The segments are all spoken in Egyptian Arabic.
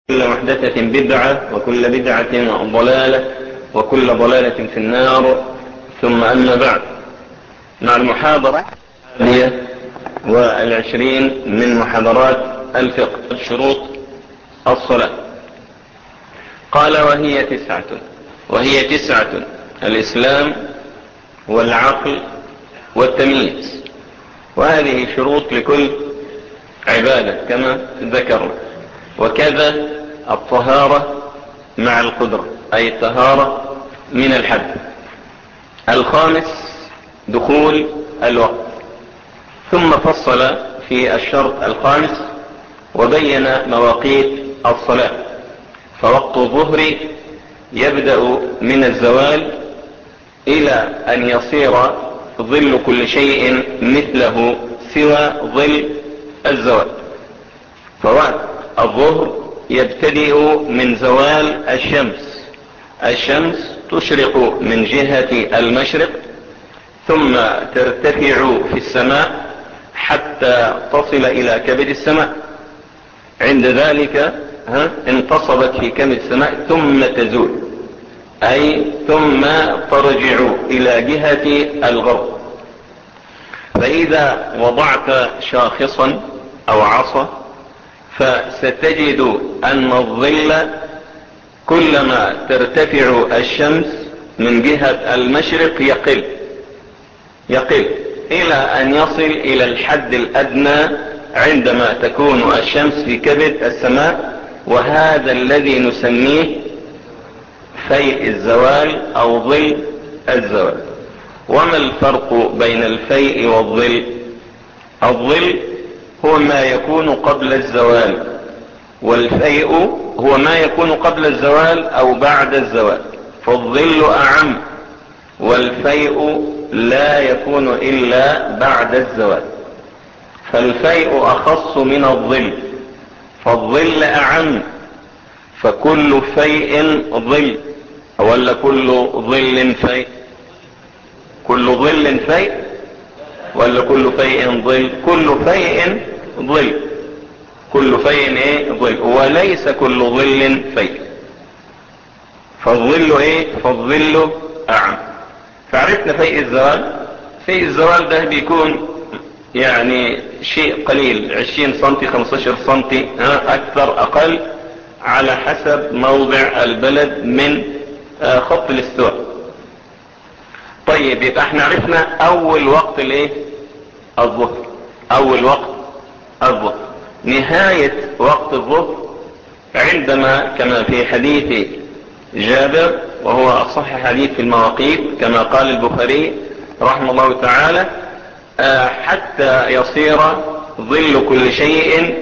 كل محدثة بدعة وكل بدعة ضلالة وكل ضلالة في النار ثم أما بعد مع المحاضرة الثانية والعشرين من محاضرات الفقه شروط الصلاة قال وهي تسعة وهي تسعة الإسلام والعقل والتمييز وهذه شروط لكل عبادة كما ذكرنا وكذا الطهارة مع القدرة أي الطهارة من الحد الخامس دخول الوقت ثم فصل في الشرط الخامس وبين مواقيت الصلاة فوقت الظهر يبدأ من الزوال إلى أن يصير ظل كل شيء مثله سوى ظل الزوال فوقت الظهر يبتدئ من زوال الشمس الشمس تشرق من جهة المشرق ثم ترتفع في السماء حتى تصل الى كبد السماء عند ذلك ها انتصبت في كبد السماء ثم تزول اي ثم ترجع الى جهة الغرب فاذا وضعت شاخصا او عصا فستجد ان الظل كلما ترتفع الشمس من جهة المشرق يقل يقل الى ان يصل الى الحد الادنى عندما تكون الشمس في كبد السماء وهذا الذي نسميه فيء الزوال او ظل الزوال وما الفرق بين الفيء والظل الظل هو ما يكون قبل الزوال والفيء هو ما يكون قبل الزوال او بعد الزوال فالظل اعم والفيء لا يكون الا بعد الزوال فالفيء اخص من الظل فالظل اعم فكل فيء ظل ولا كل ظل فيء كل ظل فيء ولا كل فيء ظل كل فيء ظل كل فيء ايه ظل وليس كل ظل فيء فالظل ايه فالظل اعم فعرفنا فيء الزوال فيء الزوال ده بيكون يعني شيء قليل عشرين سنتي خمستاشر سنتي اكثر اقل على حسب موضع البلد من خط الاستواء طيب يبقى احنا عرفنا اول وقت الايه الظهر اول وقت الظهر نهاية وقت الظهر عندما كما في حديث جابر وهو اصح حديث في المواقيت كما قال البخاري رحمه الله تعالى حتى يصير ظل كل شيء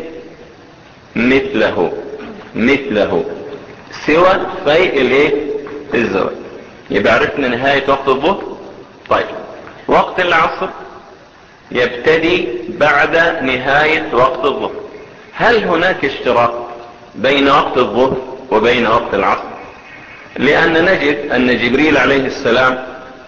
مثله مثله سوى فيء الايه الزواج يبقى عرفنا نهاية وقت الظهر طيب وقت العصر يبتدي بعد نهاية وقت الظهر هل هناك اشتراك بين وقت الظهر وبين وقت العصر لان نجد ان جبريل عليه السلام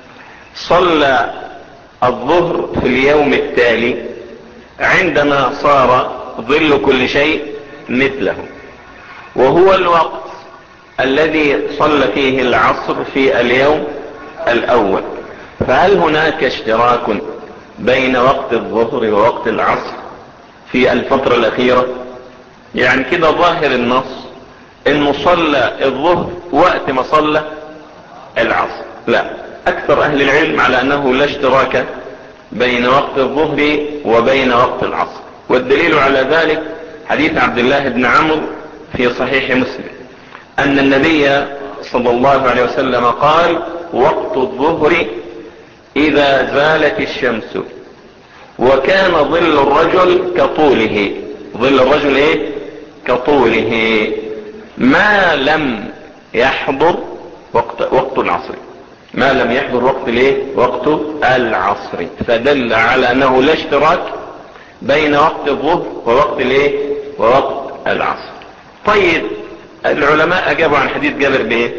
صلى الظهر في اليوم التالي عندما صار ظل كل شيء مثله وهو الوقت الذي صلى فيه العصر في اليوم الاول فهل هناك اشتراك بين وقت الظهر ووقت العصر في الفترة الاخيرة يعني كده ظاهر النص انه صلى الظهر وقت ما صلى العصر لا اكثر اهل العلم على انه لا اشتراك بين وقت الظهر وبين وقت العصر والدليل على ذلك حديث عبد الله بن عمرو في صحيح مسلم ان النبي صلى الله عليه وسلم قال وقت الظهر اذا زالت الشمس وكان ظل الرجل كطوله ظل الرجل ايه كطوله ما لم يحضر وقت, وقت العصر ما لم يحضر وقت الايه وقت العصر فدل على انه لا اشتراك بين وقت الظهر ووقت الايه ووقت العصر طيب العلماء اجابوا عن حديث جابر بايه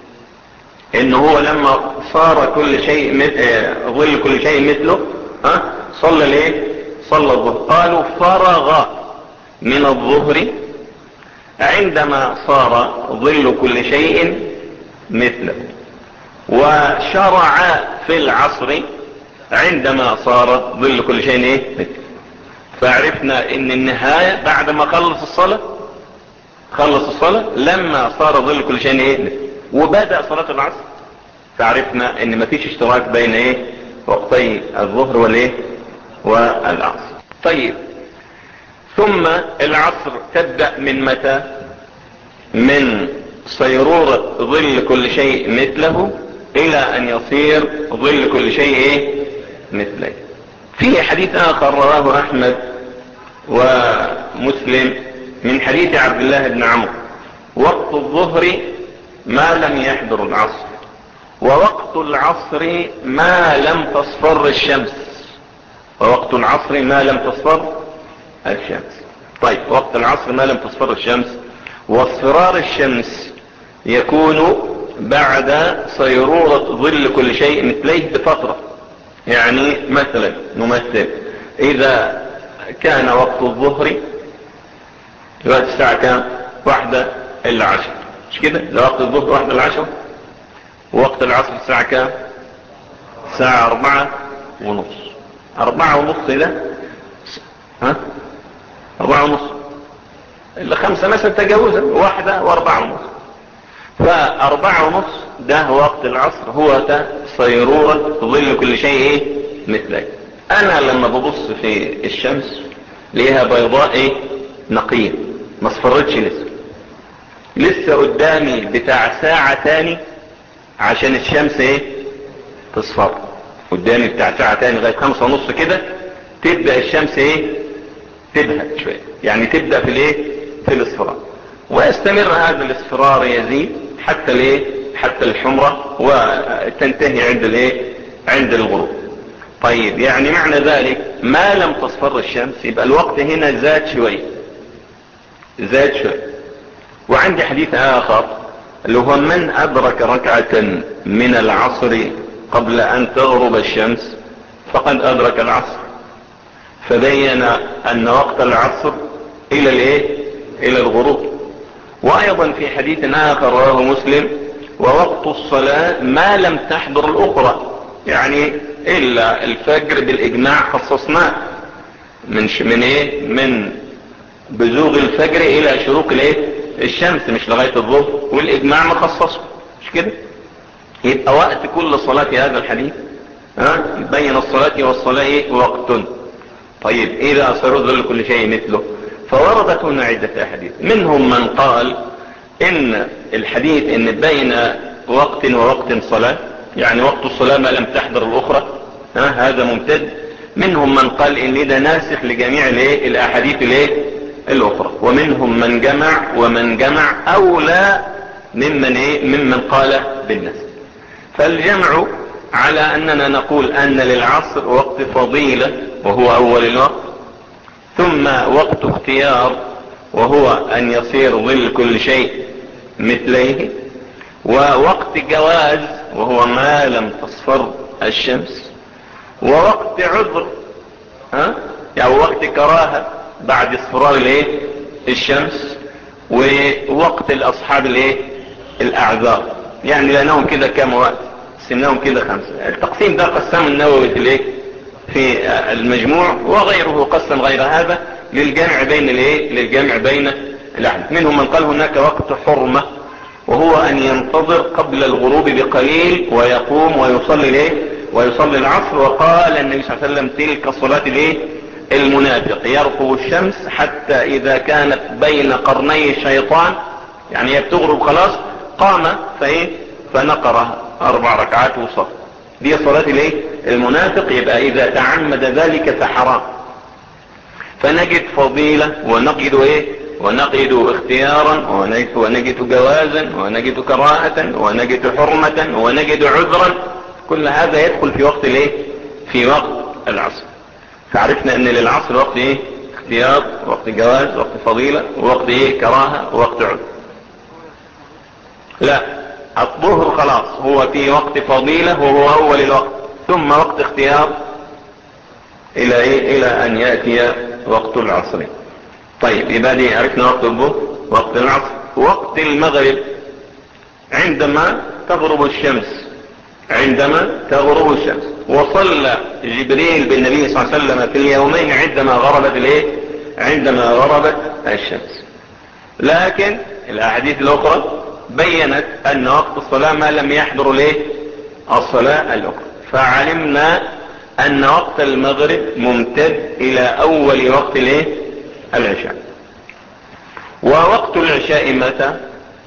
ان هو لما صار كل شيء مثل ظل كل شيء مثله ها صلى الايه صلى الظهر قالوا فرغ من الظهر عندما صار ظل كل شيء مثله وشرع في العصر عندما صار ظل كل شيء ايه مثله فعرفنا ان النهاية بعد ما خلص الصلاة خلص الصلاة لما صار ظل كل شيء ايه مثله وبدأ صلاة العصر فعرفنا ان مفيش اشتراك بين ايه وقتي الظهر والايه والعصر طيب ثم العصر تبدأ من متى من صيرورة ظل كل شيء مثله الى ان يصير ظل كل شيء ايه مثله في حديث اخر رواه احمد ومسلم من حديث عبد الله بن عمرو وقت الظهر ما لم يحضر العصر ووقت العصر ما لم تصفر الشمس ووقت العصر ما لم تصفر الشمس طيب وقت العصر ما لم تصفر الشمس واصفرار الشمس يكون بعد صيرورة ظل كل شيء مثليه بفترة يعني مثلا نمثل اذا كان وقت الظهر دلوقتي الساعة كام واحدة الا عشر مش كده ده وقت الظهر واحدة الا عشر ووقت العصر الساعة كام الساعة اربعة ونص اربعة ونص ده ها اربعة ونص الا خمسة مثلا تجاوزا واحدة واربعة ونص فاربعة ونص ده وقت العصر هو ده صيرورة ظل كل شيء ايه مثلك انا لما ببص في الشمس ليها بيضاء ايه نقية ما اصفرتش لسه لسه قدامي بتاع ساعة تاني عشان الشمس ايه تصفر قدامي بتاع ساعة تاني لغاية خمسة ونص كده تبدأ الشمس ايه تبهت شوية يعني تبدأ في الايه في الاصفرار ويستمر هذا الاصفرار يزيد حتى الايه حتى الحمرة وتنتهي عند الايه عند الغروب طيب يعني معنى ذلك ما لم تصفر الشمس يبقى الوقت هنا زاد شوية زاد شوية وعندي حديث اخر اللي هو من ادرك ركعة من العصر قبل ان تغرب الشمس فقد ادرك العصر فبين ان وقت العصر الى الايه الى الغروب وايضا في حديث اخر رواه مسلم ووقت الصلاة ما لم تحضر الاخرى يعني الا الفجر بالاجماع خصصناه من ش... من ايه من بزوغ الفجر الى شروق الايه الشمس مش لغاية الظهر والاجماع مخصصه مش كده يبقى وقت كل صلاة في هذا الحديث ها بين الصلاة والصلاة وقت طيب اذا اصير ظل كل شيء مثله فوردت هنا عدة احاديث منهم من قال ان الحديث ان بين وقت ووقت صلاة يعني وقت الصلاة ما لم تحضر الاخرى ها هذا ممتد منهم من قال ان ده ناسخ لجميع الايه الاحاديث الايه الاخرى ومنهم من جمع ومن جمع اولى ممن ايه ممن قال بالنسخ فالجمع على اننا نقول ان للعصر وقت فضيلة وهو اول الوقت ثم وقت اختيار وهو ان يصير ظل كل شيء مثليه ووقت جواز وهو ما لم تصفر الشمس ووقت عذر ها يعني وقت كراهة بعد اصفرار الايه الشمس ووقت الاصحاب الايه الاعذار يعني لانهم كده كام وقت قسمناهم كده خمسة التقسيم ده قسم النووي في الايه في المجموع وغيره قسم غير هذا للجمع بين الايه للجمع بين الاحداث منهم من قال هناك وقت حرمة وهو ان ينتظر قبل الغروب بقليل ويقوم ويصلي الايه ويصلي العصر وقال النبي صلى الله عليه وسلم تلك صلاة الايه المنافق يرقب الشمس حتى اذا كانت بين قرني الشيطان يعني هي بتغرب خلاص قام فايه فنقرها اربع ركعات وصف دي صلاة الايه المنافق يبقى اذا تعمد ذلك فحرام فنجد فضيلة ونجد ايه ونجد اختيارا ونجد جوازا ونجد كراهة ونجد حرمة ونجد عذرا كل هذا يدخل في وقت الايه في وقت العصر فعرفنا ان للعصر وقت ايه اختيار وقت جواز وقت فضيلة ووقت ايه كراهة ووقت عذر لا الظهر خلاص هو في وقت فضيلة وهو اول الوقت ثم وقت اختيار الى ايه الى ان يأتي وقت العصر طيب يبقى دي عرفنا وقت الظهر وقت العصر وقت المغرب عندما تغرب الشمس عندما تغرب الشمس وصلى جبريل بالنبي صلى الله عليه وسلم في اليومين عندما غربت الايه عندما غربت الشمس لكن الاحاديث الاخرى بينت ان وقت الصلاة ما لم يحضر الايه الصلاة الاخرى فعلمنا ان وقت المغرب ممتد الى اول وقت الايه العشاء ووقت العشاء متى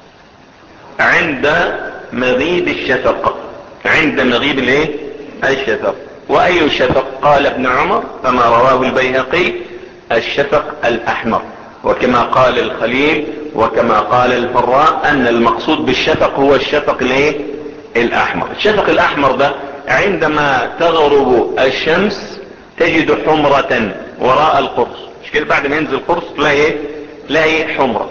عند مغيب الشفق عند مغيب الايه الشفق واي الشفق قال ابن عمر كما رواه البيهقي الشفق الاحمر وكما قال الخليل وكما قال الفراء ان المقصود بالشفق هو الشفق الايه الاحمر الشفق الاحمر ده عندما تغرب الشمس تجد حمرة وراء القرص مش كده بعد ما ينزل القرص تلاقي ايه تلاقي حمرة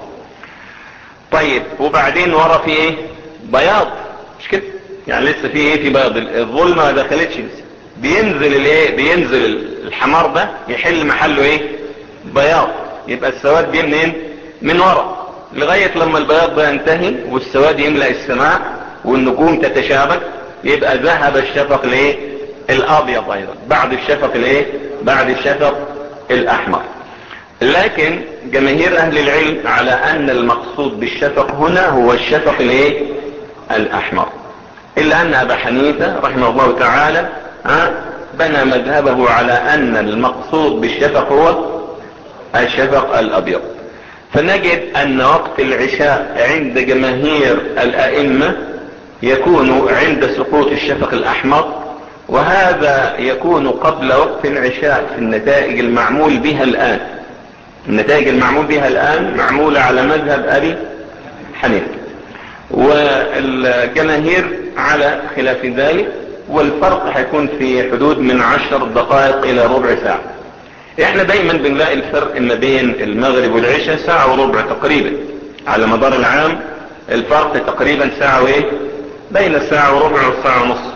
طيب وبعدين ورا في ايه بياض مش كده يعني لسه في ايه في بياض الظلمة ما دخلتش لسه بينزل الايه بينزل الحمار ده يحل محله ايه بياض يبقى السواد دي منين من ورا لغاية لما البياض ده ينتهي والسواد يملأ السماء والنجوم تتشابك يبقى ذهب الشفق الايه الابيض ايضا بعد الشفق الايه بعد الشفق الاحمر لكن جماهير اهل العلم على ان المقصود بالشفق هنا هو الشفق الايه الاحمر الا ان ابا حنيفة رحمه الله تعالى بنى مذهبه على ان المقصود بالشفق هو الشفق الابيض فنجد ان وقت العشاء عند جماهير الائمة يكون عند سقوط الشفق الاحمر وهذا يكون قبل وقت العشاء في النتائج المعمول بها الان النتائج المعمول بها الان معمولة على مذهب ابي حنيفة والجماهير على خلاف ذلك والفرق هيكون في حدود من عشر دقائق الى ربع ساعة احنا دايما بنلاقي الفرق ما بين المغرب والعشاء ساعة وربع تقريبا على مدار العام الفرق تقريبا ساعة وايه بين الساعة وربع والساعة ونص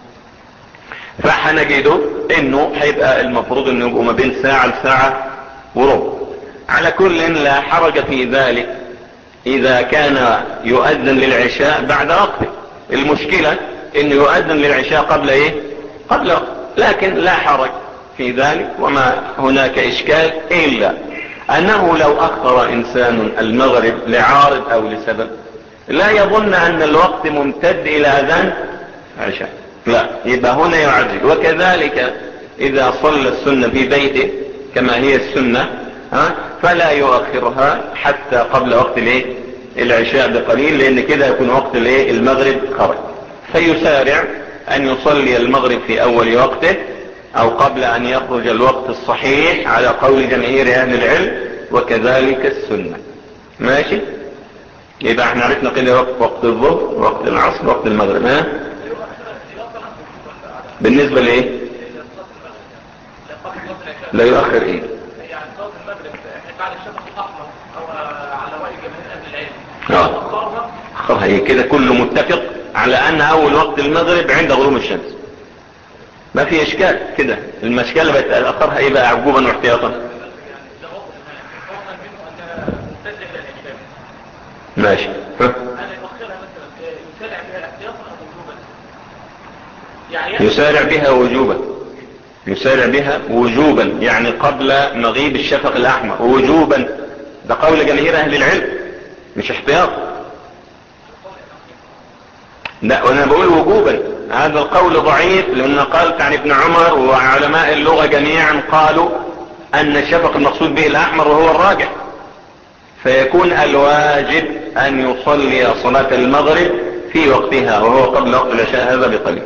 فحنجده انه هيبقى المفروض انه يبقوا ما بين ساعة لساعة وربع على كل لا حرج في ذلك اذا كان يؤذن للعشاء بعد وقته المشكلة انه يؤذن للعشاء قبل ايه قبل وقت لكن لا حرج في ذلك وما هناك اشكال الا انه لو اخر انسان المغرب لعارض او لسبب لا يظن ان الوقت ممتد الى اذان عشاء لا يبقى هنا يعجل وكذلك اذا صلى السنة في بيته كما هي السنة ها فلا يؤخرها حتى قبل وقت الايه العشاء بقليل لان كده يكون وقت الايه المغرب خرج فيسارع ان يصلي المغرب في اول وقته او قبل ان يخرج الوقت الصحيح على قول جماهير اهل العلم وكذلك السنة ماشي يبقى احنا عرفنا كده وقت وقت الظهر وقت العصر وقت المغرب ها بالنسبة لايه لا يؤخر ايه يعني صوت المغرب بعد الشفق الاحمر او على راي جماهير اهل العلم اه اخرها اخرها هي كده كله متفق على ان اول وقت المغرب عند غروب الشمس ما في اشكال كده المشكلة بقت اخرها ايه بقى عجوبا واحتياطا ده موقف فضلا منه ان مبتدع الى الاشكال ماشي ها؟ انا يؤخرها مثلا يسارع بها احتياطا او وجوبا يعني يسارع بها وجوبا يسارع بها وجوبا يعني قبل مغيب الشفق الاحمر وجوبا ده قول جماهير اهل العلم مش احتياط لا وانا بقول وجوبا هذا القول ضعيف لان قالت عن ابن عمر وعلماء اللغة جميعا قالوا ان الشفق المقصود به الاحمر وهو الراجح فيكون الواجب ان يصلي صلاة المغرب في وقتها وهو قبل وقت العشاء هذا بقليل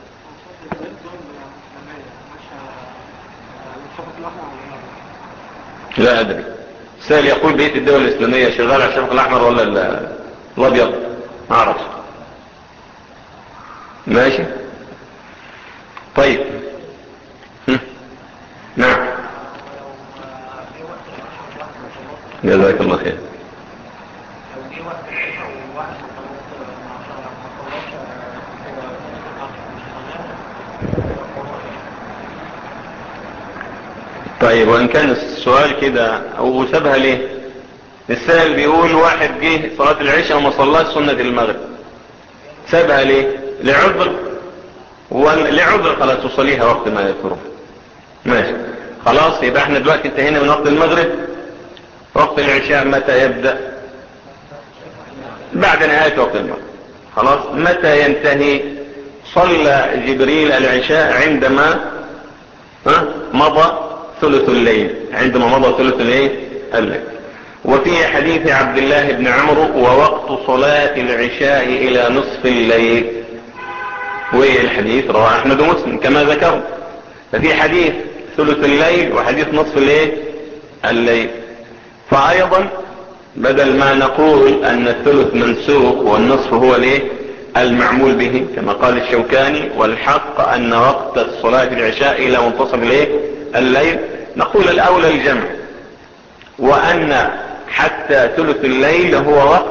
لا ادري سائل يقول بقية الدول الاسلامية شغال على الشفق الاحمر ولا ال- الابيض ما اعرفش ماشي طيب هم. نعم جزاك الله خير طيب وان كان السؤال كده او سابها ليه السائل بيقول واحد جه صلاة العشاء وما صلاش سنة المغرب سابها ليه لعذر ولعذر خلاص تصليها وقت ما يفرغ ماشي خلاص يبقى احنا دلوقتي انتهينا من وقت المغرب وقت العشاء متى يبدأ بعد نهاية وقت المغرب خلاص متى ينتهي صلى جبريل العشاء عندما ها مضى ثلث الليل عندما مضى ثلث الليل الليل وفي حديث عبد الله بن عمرو ووقت صلاة العشاء الى نصف الليل والحديث رواه احمد ومسلم كما ذكروا ففي حديث ثلث الليل وحديث نصف الليل الليل فايضا بدل ما نقول ان الثلث منسوخ والنصف هو الايه المعمول به كما قال الشوكاني والحق ان وقت الصلاة العشاء الى منتصف الايه الليل نقول الاولى الجمع وان حتى ثلث الليل هو وقت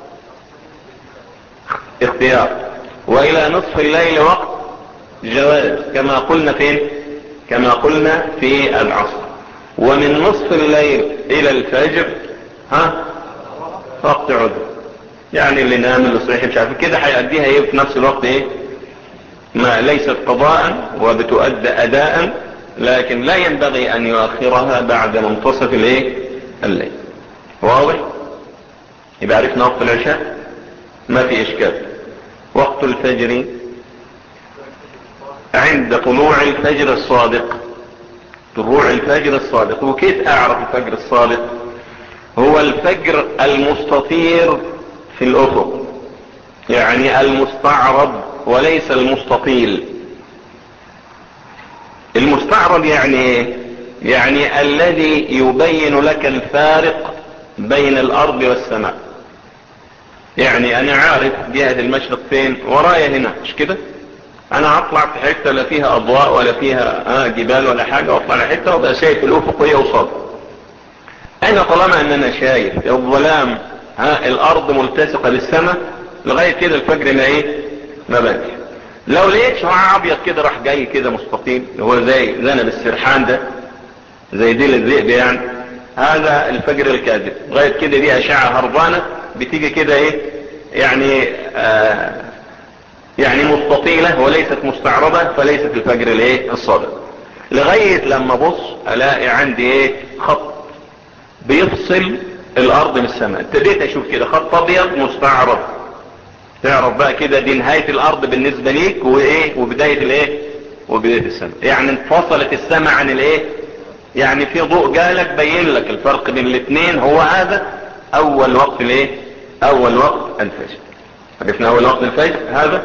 اختيار والى نصف الليل وقت جواز كما قلنا فين كما قلنا في العصر ومن نصف الليل الى الفجر ها وقت عذر يعني اللي نام اللي صحيح مش عارف كده هيأديها ايه في نفس الوقت ايه ما ليست قضاء وبتؤدى اداء لكن لا ينبغي ان يؤخرها بعد منتصف الايه الليل واضح يبقى عرفنا وقت العشاء ما في اشكال وقت الفجر عند طلوع الفجر الصادق طلوع الفجر الصادق وكيف اعرف الفجر الصادق هو الفجر المستطير في الافق يعني المستعرض وليس المستطيل المستعرض يعني ايه يعني الذي يبين لك الفارق بين الارض والسماء يعني انا عارف جهة المشرق فين ورايا هنا مش كده انا هطلع في حتة لا فيها اضواء ولا فيها آه جبال ولا حاجة واطلع لحتة وابقى شايف الافق وهي وصاد انا طالما ان انا شايف الظلام ها الارض ملتصقة بالسماء لغاية كده الفجر ما ايه ما بدي لو لقيت شعاع ابيض كده راح جاي كده مستقيم هو زي ذنب السرحان ده زي ديل الذئب يعني هذا الفجر الكاذب لغاية كده دي اشعة هربانة بتيجي كده ايه يعني آه يعني مستطيلة وليست مستعرضة فليست الفجر الايه الصادق لغاية لما بص الاقي عندي ايه خط بيفصل الارض من السماء ابتديت اشوف كده خط ابيض مستعرض تعرف بقى كده دي نهاية الارض بالنسبة ليك وايه وبداية الايه وبداية السماء يعني انفصلت السماء عن الايه يعني في ضوء جالك بين لك الفرق بين الاثنين هو هذا اول وقت الايه اول وقت الفجر عرفنا اول وقت الفجر هذا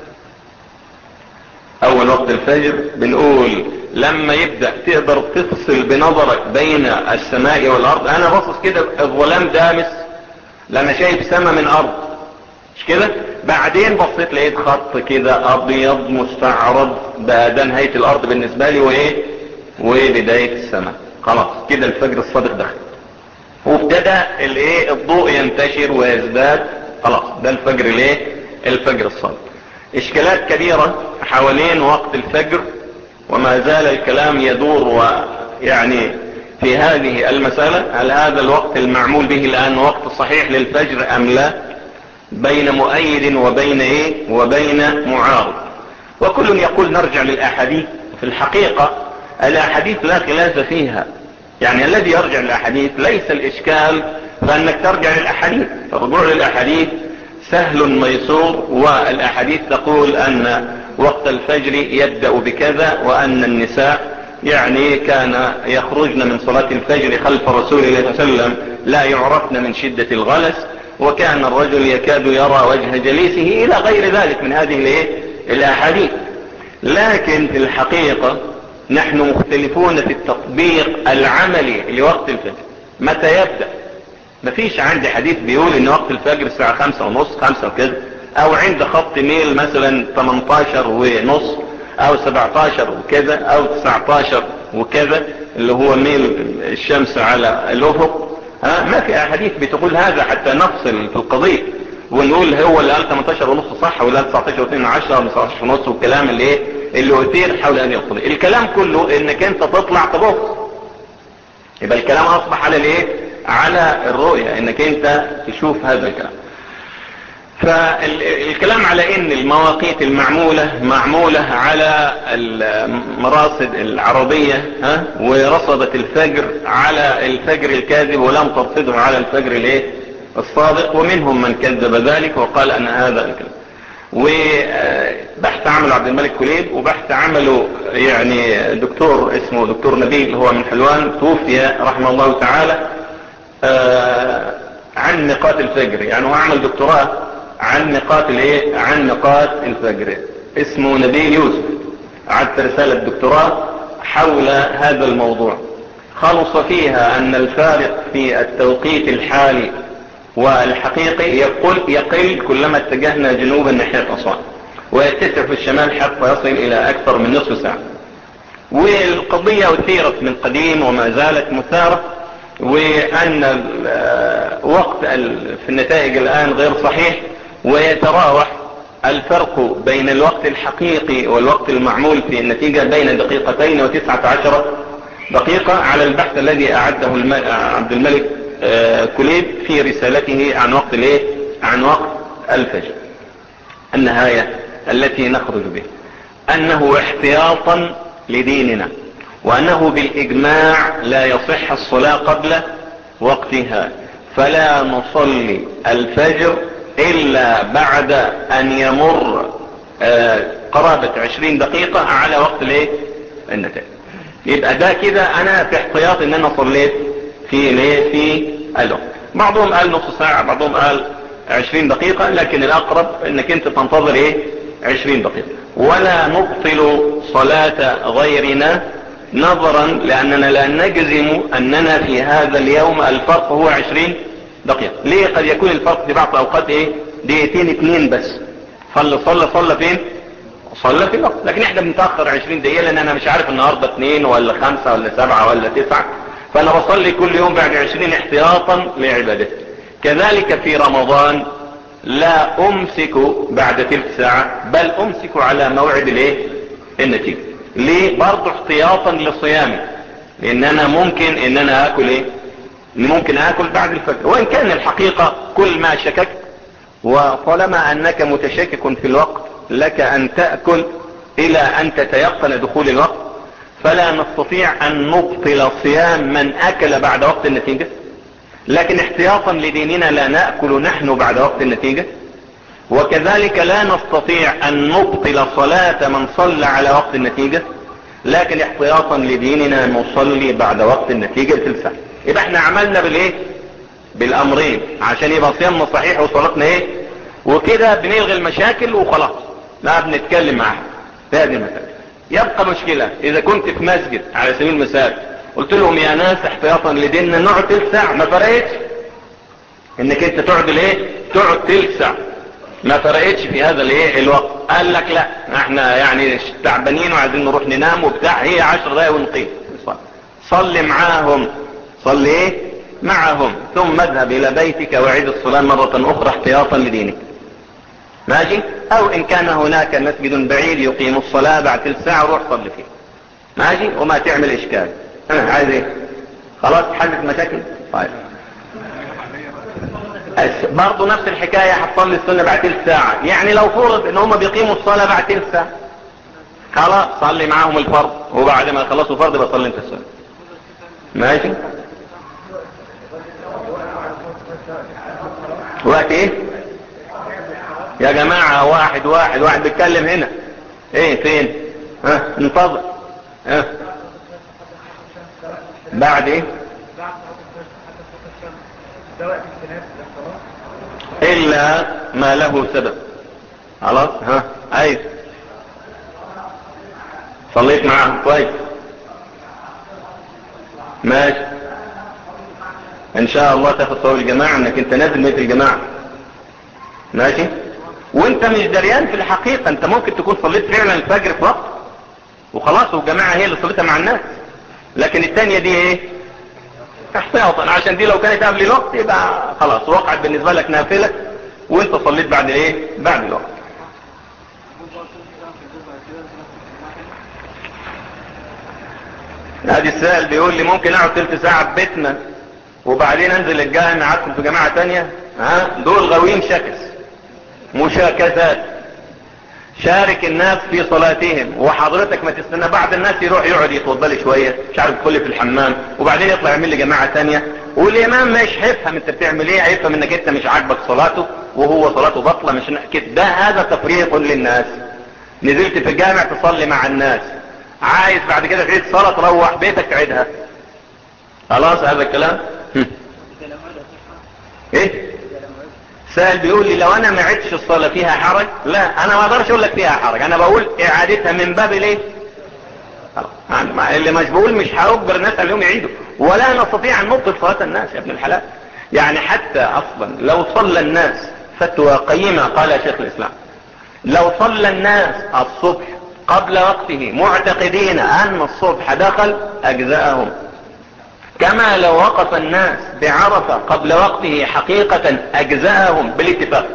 اول وقت الفجر بنقول لما يبدأ تقدر تفصل بنظرك بين السماء والارض انا باصص كده الظلام دامس لما شايف سماء من ارض مش كده بعدين بصيت لقيت خط كده ابيض مستعرض بقى ده نهاية الارض بالنسبة لي وايه وبداية السماء خلاص كده الفجر الصادق دخل وابتدى الايه الضوء ينتشر ويزداد خلاص ده الفجر الايه الفجر الصادق اشكالات كبيرة حوالين وقت الفجر وما زال الكلام يدور ويعني في هذه المسألة هل هذا الوقت المعمول به الآن وقت صحيح للفجر أم لا بين مؤيد وبين ايه وبين معارض وكل يقول نرجع للأحاديث في الحقيقة الأحاديث لا خلاف فيها يعني الذي يرجع للأحاديث ليس الإشكال فأنك ترجع للأحاديث الرجوع للأحاديث سهل ميسور والأحاديث تقول أن وقت الفجر يبدأ بكذا وأن النساء يعني كان يخرجن من صلاة الفجر خلف رسول الله صلى الله عليه وسلم لا يعرفن من شدة الغلس وكان الرجل يكاد يرى وجه جليسه إلى غير ذلك من هذه الأحاديث لكن في الحقيقة نحن مختلفون في التطبيق العملي لوقت الفجر متى يبدأ مفيش عندي حديث بيقول ان وقت الفجر الساعة خمسة ونص خمسة وكذا او عند خط ميل مثلا 18 ونص او 17 وكذا او 19 وكذا اللي هو ميل الشمس على الافق ها ما في احاديث بتقول هذا حتى نفصل في القضية ونقول هو اللي قال 18 ونص صح ولا 19 و 10 و 19 ونص والكلام اللي ايه اللي اثير حول هذه القضية الكلام كله انك انت تطلع تبص يبقى الكلام اصبح على الايه على الرؤية انك انت تشوف هذا الكلام فالكلام على ان المواقيت المعمولة معمولة على المراصد العربية ها ورصدت الفجر على الفجر الكاذب ولم ترصده على الفجر الايه الصادق ومنهم من كذب ذلك وقال ان هذا الكلام وبحث عمله عبد الملك كليب وبحث عمله يعني دكتور اسمه دكتور نبيل هو من حلوان توفي رحمه الله تعالى عن نقاط الفجر يعني هو عمل دكتوراه عن نقاط الايه عن نقاط الفجر اسمه نبيل يوسف عدت رسالة دكتوراه حول هذا الموضوع خلص فيها ان الفارق في التوقيت الحالي والحقيقي يقل يقل كلما اتجهنا جنوبا ناحية أسوان ويتسع في الشمال حتى يصل إلى أكثر من نصف ساعة والقضية أثيرت من قديم وما زالت مثارة وأن وقت في النتائج الآن غير صحيح ويتراوح الفرق بين الوقت الحقيقي والوقت المعمول في النتيجة بين دقيقتين وتسعة عشر دقيقة على البحث الذي أعده عبد الملك كليب في رسالته عن وقت الايه عن وقت الفجر النهاية التي نخرج به انه احتياطا لديننا وانه بالاجماع لا يصح الصلاة قبل وقتها فلا نصلي الفجر الا بعد ان يمر قرابة عشرين دقيقة على وقت الايه النتائج يبقى ده كده انا في احتياط ان انا صليت في ليه في الوقت بعضهم قال نص ساعة بعضهم قال عشرين دقيقة لكن الاقرب انك انت تنتظر ايه عشرين دقيقة ولا نبطل صلاة غيرنا نظرا لاننا لا نجزم اننا في هذا اليوم الفرق هو عشرين دقيقة ليه قد يكون الفرق في بعض الاوقات ايه دقيقتين اتنين بس صلى صلى صلى فين صلى في الوقت لكن احنا بنتأخر عشرين دقيقة لان انا مش عارف النهاردة اتنين ولا خمسة ولا سبعة ولا تسعة فانا بصلي كل يوم بعد عشرين احتياطا لعبادتي كذلك في رمضان لا امسك بعد تلك ساعة بل امسك على موعد الايه النتيجة ليه برضو احتياطا لصيامي لان انا ممكن ان انا اكل ايه ممكن اكل بعد الفجر وان كان الحقيقة كل ما شككت وطالما انك متشكك في الوقت لك ان تأكل الى ان تتيقن دخول الوقت فلا نستطيع ان نبطل صيام من اكل بعد وقت النتيجة لكن احتياطا لديننا لا نأكل نحن بعد وقت النتيجة وكذلك لا نستطيع ان نبطل صلاة من صلى على وقت النتيجة لكن احتياطا لديننا نصلي بعد وقت النتيجة بتلسع يبقى احنا عملنا بالايه بالامرين عشان يبقى صيامنا صحيح وصلاتنا ايه وكده بنلغي المشاكل وخلاص لا بنتكلم معاها في هذه المسألة يبقى مشكلة اذا كنت في مسجد على سبيل المثال قلت لهم يا ناس احتياطا لديننا نقعد تلت ساعة ما فرقتش انك انت تقعد الايه تقعد تلت ساعة ما فرقتش في هذا الايه الوقت قال لك لا احنا يعني تعبانين وعايزين نروح ننام وبتاع هي عشر دقايق ونقيم صلي معاهم صلي ايه معهم ثم اذهب الى بيتك وعيد الصلاة مرة اخرى احتياطا لدينك ماشي او ان كان هناك مسجد بعيد يقيم الصلاة بعد تلت ساعة روح صلي فيه ماشي وما تعمل اشكال انا عايز ايه خلاص حلت مشاكل طيب برضه نفس الحكاية هتصلي السنة بعد تلت ساعة يعني لو فرض ان هم بيقيموا الصلاة بعد تلت ساعة خلاص صلي معاهم الفرض وبعد ما يخلصوا الفرض بصلي انت السنة ماشي وقت ايه يا جماعة واحد واحد واحد بيتكلم هنا ايه فين ها انتظر ها بعد ايه الا ما له سبب خلاص ها عايز صليت معاهم كويس ماشي ان شاء الله تاخد صواب الجماعة انك انت نازل مثل الجماعة ماشي وانت مش دريان في الحقيقة انت ممكن تكون صليت فعلا الفجر في وقت وخلاص والجماعة هي اللي صليتها مع الناس لكن التانية دي ايه احتياطا عشان دي لو كانت قبل الوقت يبقى خلاص وقعت بالنسبة لك نافلة وانت صليت بعد ايه بعد الوقت هذه السائل بيقول لي ممكن اقعد تلت ساعة في بيتنا وبعدين انزل الجامع ادخل في جماعة تانية ها دول غاويين شكس مشاكسات شارك الناس في صلاتهم وحضرتك ما تستنى بعد الناس يروح يقعد يتوضى شوية مش عارف يدخل في الحمام وبعدين يطلع يعمل لي جماعة تانية والامام مش هيفهم انت بتعمل ايه هيفهم انك انت مش عاجبك صلاته وهو صلاته بطلة مش كده ده هذا تفريط للناس نزلت في الجامع تصلي مع الناس عايز بعد كده تعيد صلاة تروح بيتك تعيدها خلاص هذا الكلام ايه سائل بيقول لي لو انا ما عدتش الصلاة فيها حرج لا انا ما اقدرش اقول لك فيها حرج انا بقول اعادتها من باب الايه اللي مش بقول مش هأجبر الناس اليوم يعيدوا ولا نستطيع ان نبطل صلاة الناس يا ابن الحلال يعني حتى اصلا لو صلى الناس فتوى قيمة قال شيخ الاسلام لو صلى الناس الصبح قبل وقته معتقدين ان الصبح دخل اجزاءهم كما لو وقف الناس بعرفة قبل وقته حقيقة اجزاءهم بالاتفاق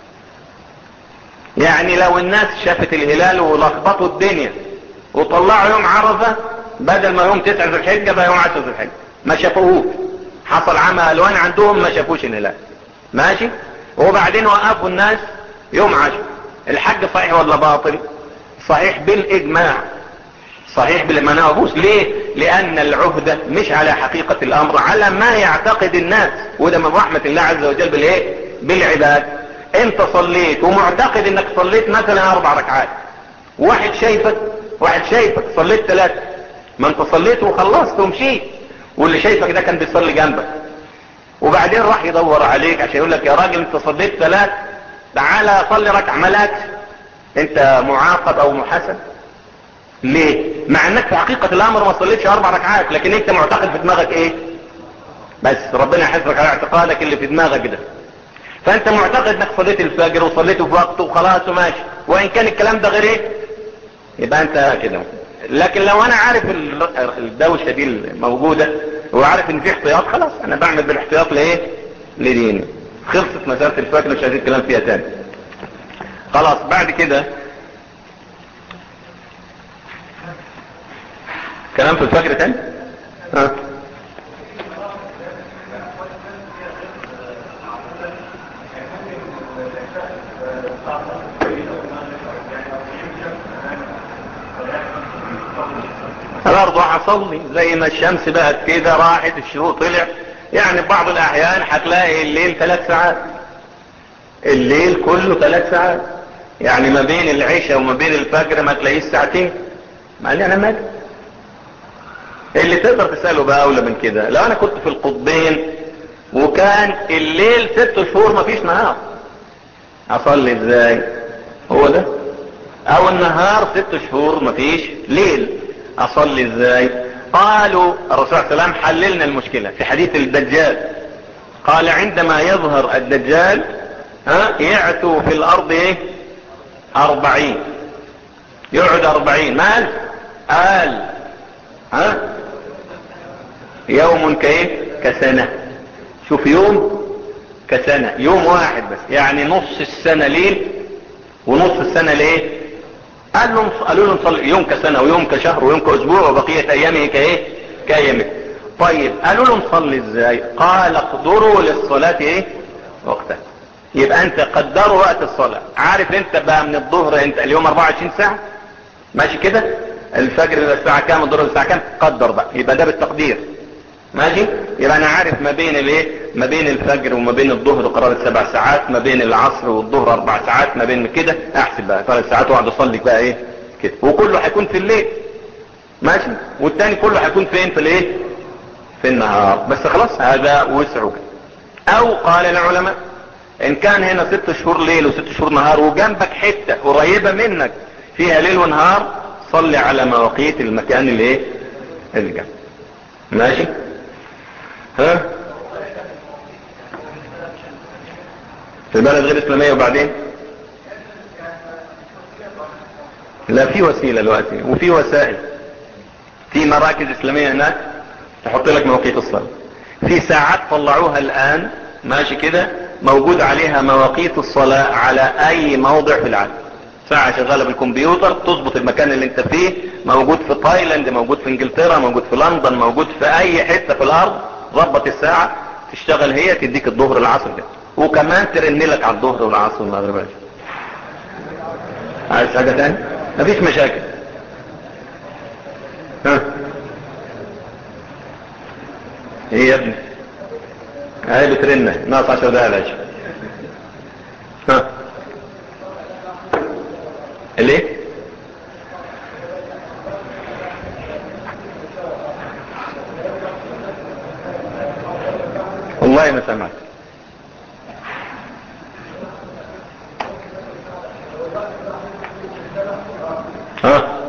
يعني لو الناس شافت الهلال ولخبطوا الدنيا وطلعوا يوم عرفة بدل ما يوم تسعة ذو الحجة بقى يوم عشرة ذو الحجة ما شافوهوش حصل عمى الوان عندهم ما شافوش الهلال ماشي وبعدين وقفوا الناس يوم عشر الحج صحيح ولا باطل صحيح بالاجماع صحيح بالمعنى أبوس ليه لان العهدة مش على حقيقة الامر على ما يعتقد الناس وده من رحمة الله عز وجل بالايه بالعباد انت صليت ومعتقد انك صليت مثلا اربع ركعات واحد شايفك واحد شايفك صليت ثلاثة ما انت صليت وخلصت ومشيت واللي شايفك ده كان بيصلي جنبك وبعدين راح يدور عليك عشان يقول لك يا راجل انت صليت ثلاث تعالى صلي ركعة ملاك انت معاقب او محاسب ليه مع انك في حقيقة الامر ما صليتش اربع ركعات لكن انت معتقد في دماغك ايه بس ربنا يحفظك على اعتقادك اللي في دماغك ده فانت معتقد انك صليت الفجر وصليته في وقته وخلاص وماشي وان كان الكلام ده غير ايه يبقى انت كده لكن لو انا عارف الدوشة دي الموجودة وعارف ان في احتياط خلاص انا بعمل بالاحتياط لايه لديني خلصت مسألة الفجر مش عايزين الكلام فيها تاني خلاص بعد كده كلام في الفجر تاني ها انا برضه هصلي زي ما الشمس بقت كده راحت الشروق طلع يعني بعض الاحيان هتلاقي الليل ثلاث ساعات الليل كله ثلاث ساعات يعني ما بين العشاء وما بين الفجر ما تلاقيش ساعتين ما لي انا مالي اللي تقدر تسأله بقى اولى من كده لو انا كنت في القطبين وكان الليل ست شهور ما فيش نهار اصلي ازاي هو ده او النهار ست شهور ما فيش ليل اصلي ازاي قالوا الرسول صلى الله عليه وسلم حللنا المشكلة في حديث الدجال قال عندما يظهر الدجال ها يعتوا في الارض ايه اربعين يقعد اربعين ما الف قال ها يوم كايه كسنة شوف يوم كسنة يوم واحد بس يعني نص السنة ليل ونص السنة ليه قال لهم قالوا له نصلي يوم كسنة ويوم كشهر ويوم كاسبوع وبقية ايامه كايه كايامه طيب قالوا له نصلي ازاي قال اقدروا للصلاة ايه وقتها يبقى انت قدروا وقت الصلاة عارف انت بقى من الظهر انت اليوم 24 ساعة ماشي كده الفجر الساعة كام الظهر الساعة كام قدر بقى يبقى ده بالتقدير ماشي يبقى انا عارف ما بين الايه ما بين الفجر وما بين الظهر قرابة سبع ساعات ما بين العصر والظهر اربع ساعات ما بين كده احسب بقى ثلاث ساعات واقعد اصلي بقى ايه كده وكله هيكون في الليل ماشي والتاني كله هيكون فين في الايه في النهار بس خلاص هذا وسعه او قال العلماء ان كان هنا ست شهور ليل وست شهور نهار وجنبك حتة قريبة منك فيها ليل ونهار صلي على مواقيت المكان اللي ايه اللي جنب ماشي ها في بلد غير اسلامية وبعدين لا في وسيلة دلوقتي وفي وسائل في مراكز اسلامية هناك تحط لك مواقيت الصلاة في ساعات طلعوها الان ماشي كده موجود عليها مواقيت الصلاة على اي موضع في العالم ساعة شغالة بالكمبيوتر تظبط المكان اللي انت فيه موجود في تايلاند موجود في انجلترا موجود في لندن موجود في اي حتة في الارض ظبط الساعة تشتغل هي تديك الظهر العصر كده وكمان ترن لك على الظهر والعصر والمغرب والعشاء. عايز حاجة تاني مفيش مشاكل ها ايه يا ابني هاي بترنة ناقص عشر دقايق العشاء ها ليه والله ما سمعت ها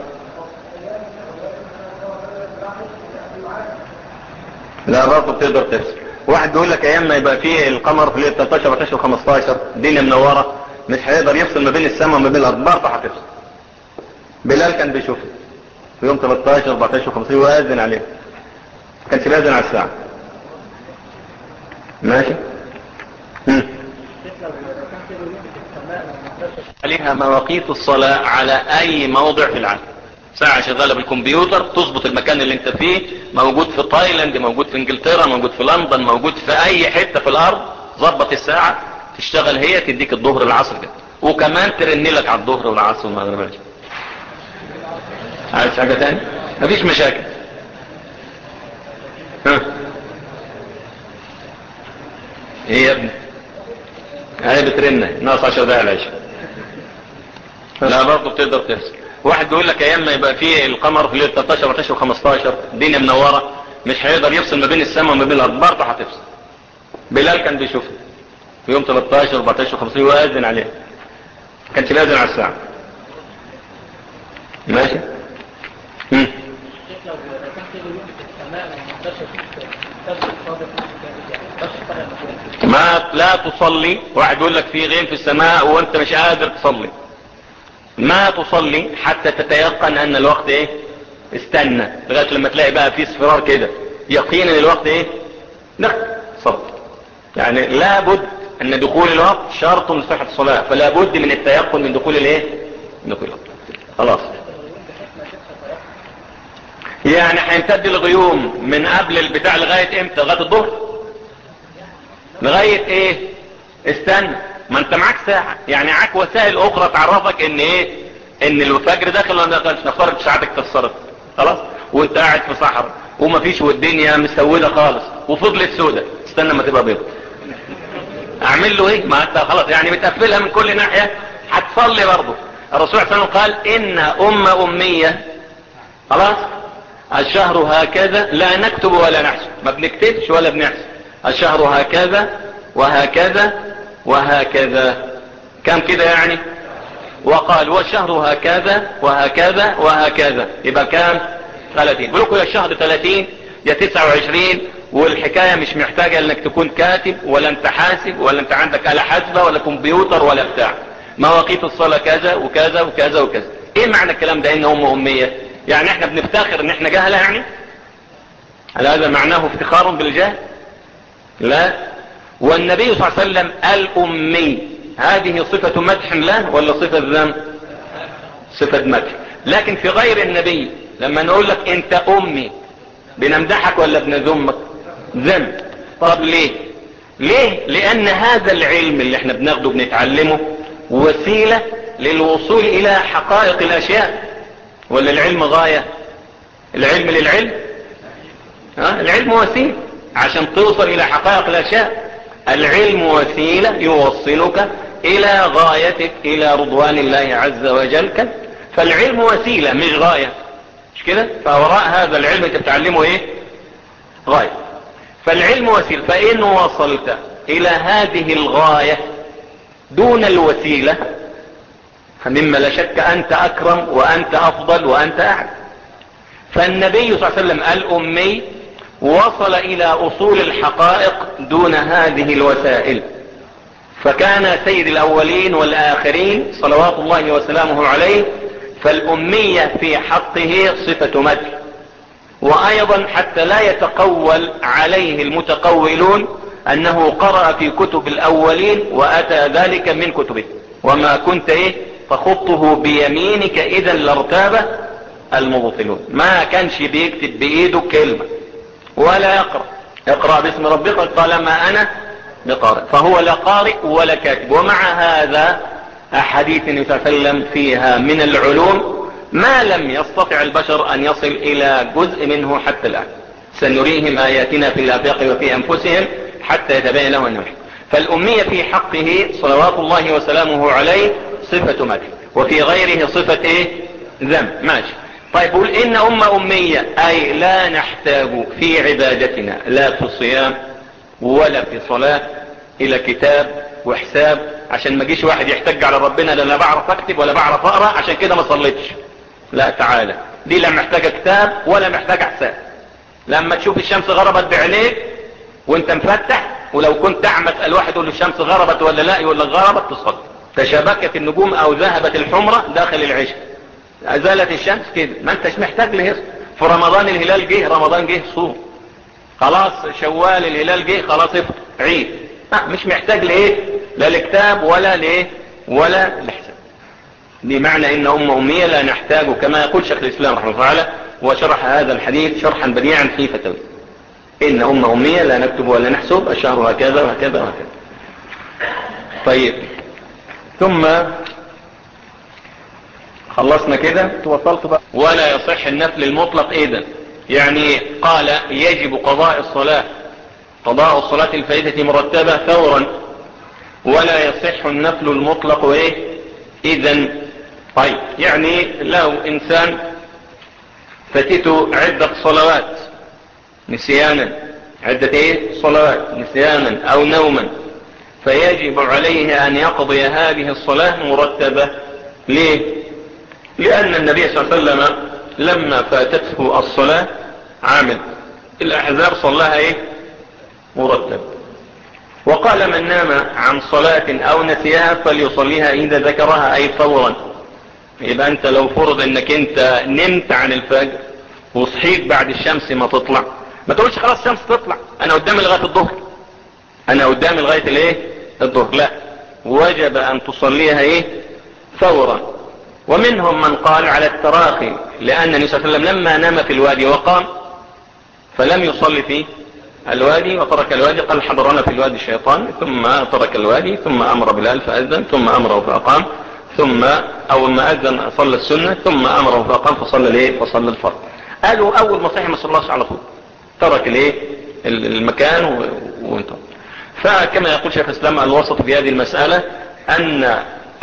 لا برضه بتقدر تفصل واحد بيقول لك ايام ما يبقى فيه القمر في ليله 13 14 15 الدنيا منوره مش هيقدر يفصل ما بين السماء وما بين الارض برضه هتفصل بلال كان بيشوفه في يوم 13 14 15 ويأذن عليه كانش بيأذن على الساعه ماشي مم. عليها مواقيت الصلاة على اي موضع في العالم ساعة شغالة بالكمبيوتر تظبط المكان اللي انت فيه موجود في تايلاند موجود في انجلترا موجود في لندن موجود في اي حتة في الارض ظبط الساعة تشتغل هي تديك الظهر العصر كده وكمان ترن لك على الظهر والعصر والمغرب والعشاء. عايز حاجة تاني مفيش مشاكل ها ايه يا ابني هاي بترنة ناقص 10 دقايق العشاء لا برضه بتقدر تفصل واحد بيقول لك ايام ما يبقى فيه القمر في ليله 13 14 15 الدنيا منوره مش هيقدر يفصل ما بين السماء وما بين الارض برضه هتفصل بلال كان بيشوفه في يوم 13 14 15 ويأذن عليه كانش بيأذن على الساعه ماشي مم. ما لا تصلي واحد يقول لك في غيم في السماء وانت مش قادر تصلي ما تصلي حتى تتيقن ان الوقت ايه استنى لغاية لما تلاقي بقى في اصفرار كده يقين ان الوقت ايه نخ صل يعني لابد ان دخول الوقت شرط لصحة الصلاة فلا بد من التيقن من دخول الايه من دخول الوقت خلاص يعني هيمتد الغيوم من قبل البتاع لغاية امتى لغاية الظهر لغاية ايه استنى ما انت معاك ساعة يعني معاك وسائل اخرى تعرفك ان ايه ان الفجر داخل ولا ما دخلش نفترض ساعتك كسرت خلاص وانت قاعد في صحراء ومفيش والدنيا مسودة خالص وفضلت سودة استنى ما تبقى بيض اعمل له ايه ما انت خلاص يعني بتقفلها من كل ناحية هتصلي برضه الرسول صلى الله عليه وسلم قال ان امة امية خلاص الشهر هكذا لا نكتب ولا نحسب ما بنكتبش ولا بنحسب الشهر هكذا وهكذا وهكذا كم كده يعني وقال والشهر هكذا وهكذا وهكذا يبقى كام 30 بلوكوا يا الشهر 30 يا 29 والحكاية مش محتاجة انك تكون كاتب ولا انت حاسب ولا انت عندك آلة حاسبة ولا كمبيوتر ولا بتاع مواقيت الصلاة كذا وكذا وكذا وكذا ايه معنى الكلام ده ان هم امية يعني احنا بنفتخر ان احنا جهلة يعني هل هذا معناه افتخار بالجهل لا والنبي صلى الله عليه وسلم الأمي هذه صفة مدح له ولا صفة ذم صفة مدح لكن في غير النبي لما نقول لك انت امي بنمدحك ولا بنذمك ذم طب ليه ليه لان هذا العلم اللي احنا بناخده بنتعلمه وسيلة للوصول الى حقائق الاشياء ولا العلم غاية العلم للعلم ها العلم وسيلة عشان توصل الى حقائق الاشياء العلم وسيلة يوصلك الى غايتك الى رضوان الله عز وجل فالعلم وسيلة مش غاية مش كده فوراء هذا العلم انت بتعلمه ايه غاية فالعلم وسيلة فان وصلت الى هذه الغاية دون الوسيلة مما لا شك انت اكرم وانت افضل وانت اعلى فالنبي صلى الله عليه وسلم الامي وصل الى اصول الحقائق دون هذه الوسائل فكان سيد الاولين والاخرين صلوات الله وسلامه عليه فالامية في حقه صفة مدح وايضا حتى لا يتقول عليه المتقولون انه قرأ في كتب الاولين واتى ذلك من كتبه وما كنت ايه فخطه بيمينك اذا لارتاب المبطلون ما كانش بيكتب بايده كلمة ولا يقرأ اقرأ باسم ربك قال ما انا بقارئ فهو لا قارئ ولا كاتب ومع هذا احاديث النبي صلى الله عليه وسلم فيها من العلوم ما لم يستطع البشر ان يصل الى جزء منه حتى الان سنريهم اياتنا في الافاق وفي انفسهم حتى يتبين له انه فالامية في حقه صلوات الله وسلامه عليه صفة مدح وفي غيره صفة ايه ذم ماشي طيب قول ان امة امية اي لا نحتاج في عبادتنا لا في الصيام ولا في صلاة الى كتاب وحساب عشان ما جيش واحد يحتج على ربنا لا انا بعرف اكتب ولا بعرف اقرا عشان كده ما صليتش لا تعالى دي لا محتاجة كتاب ولا محتاجة حساب لما تشوف الشمس غربت بعينيك وانت مفتح ولو كنت تعمى تسال واحد يقول له الشمس غربت ولا لا يقول لك غربت تصلي تشابكت النجوم او ذهبت الحمرة داخل العشاء ازالت الشمس كده ما انتش محتاج لهذا في رمضان الهلال جه رمضان جه صوم خلاص شوال الهلال جه خلاص افطر عيد آه مش محتاج لايه لا لكتاب ولا لايه ولا لحساب بمعنى ان ام امية لا نحتاج كما يقول شيخ الاسلام رحمه الله تعالى وشرح هذا الحديث شرحا بديعا في فتوى ان ام امية لا نكتب ولا نحسب الشهر هكذا وهكذا وهكذا طيب ثم خلصنا كده توصلت بقى ولا يصح النفل المطلق اذا يعني قال يجب قضاء الصلاة قضاء الصلاة الفائدة مرتبة فورا ولا يصح النفل المطلق ايه اذا طيب يعني لو انسان فتته عدة صلوات نسيانا عدة ايه صلوات نسيانا او نوما فيجب عليه ان يقضي هذه الصلاة مرتبة ليه لان النبي صلى الله عليه وسلم لما فاتته الصلاة عامل الاحزاب صلاها ايه مرتب وقال من نام عن صلاة او نسيها فليصليها اذا ذكرها اي فورا يبقى انت لو فرض انك انت نمت عن الفجر وصحيت بعد الشمس ما تطلع ما تقولش خلاص الشمس تطلع انا قدامي لغاية الظهر انا قدامي لغاية الايه الظهر لا وجب ان تصليها ايه فورا ومنهم من قال على التراخي لان النبي صلى الله عليه وسلم لما نام في الوادي وقام فلم يصلي في الوادي وترك الوادي قال حضرنا في الوادي الشيطان ثم ترك الوادي ثم امر بلال فاذن ثم امره فاقام ثم اول ما اذن صلى السنة ثم امره فاقام فصلى الايه فصلى الفرض قالوا اول ما صحي ما صلاش على طول ترك الايه المكان وانتهى فكما يقول شيخ الاسلام الوسط في هذه المسألة ان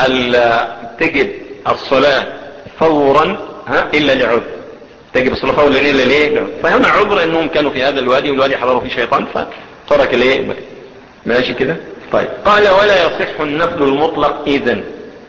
تجب الصلاة فورا ها الا لعذر تجب الصلاة فورا الا ليه فهنا عذر انهم كانوا في هذا الوادي والوادي حضروا فيه شيطان فترك الايه المكان ماشي كده طيب قال ولا يصح النفل المطلق اذا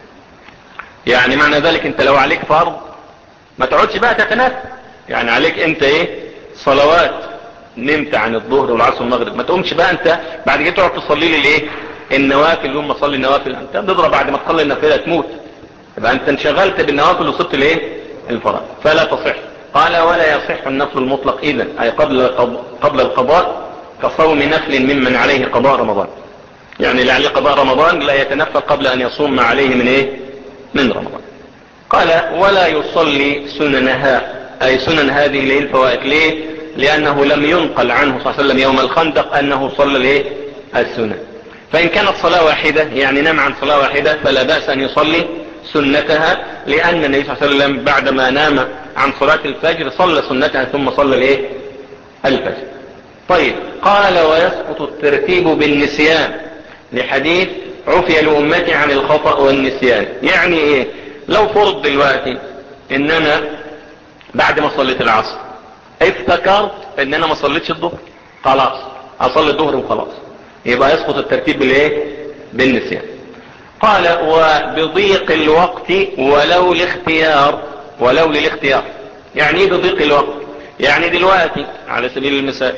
يعني معنى ذلك انت لو عليك فرض ما تقعدش بقى تتنافل يعني عليك انت ايه صلوات نمت عن الظهر والعصر والمغرب ما تقومش بقى انت بعد كده تقعد تصلي لي الايه النوافل يوم ما تصلي النوافل انت بتضرب بعد ما تصلي النافله تموت يبقى انت انشغلت بالنوافل وصلت لايه الفرائض فلا تصح قال ولا يصح النفل المطلق اذا اي قبل قبل القضاء كصوم نفل ممن عليه قضاء رمضان يعني اللي عليه قضاء رمضان لا يتنفل قبل ان يصوم ما عليه من ايه من رمضان قال ولا يصلي سننها اي سنن هذه ليه الفوائد ليه لانه لم ينقل عنه صلى الله عليه وسلم يوم الخندق انه صلى الايه السنن فان كانت صلاة واحدة يعني نام عن صلاة واحدة فلا بأس ان يصلي سنتها لان النبي صلى الله عليه وسلم بعدما نام عن صلاة الفجر صلى سنتها ثم صلى الايه الفجر طيب قال ويسقط الترتيب بالنسيان لحديث عفي لأمتي عن الخطأ والنسيان يعني ايه لو فرض دلوقتي ان انا بعد ما صليت العصر افتكرت ان انا ما صليتش الظهر خلاص اصلي الظهر وخلاص يبقى يسقط الترتيب بالايه بالنسيان قال وبضيق الوقت ولو الاختيار ولو للاختيار يعني ايه بضيق الوقت يعني دلوقتي على سبيل المثال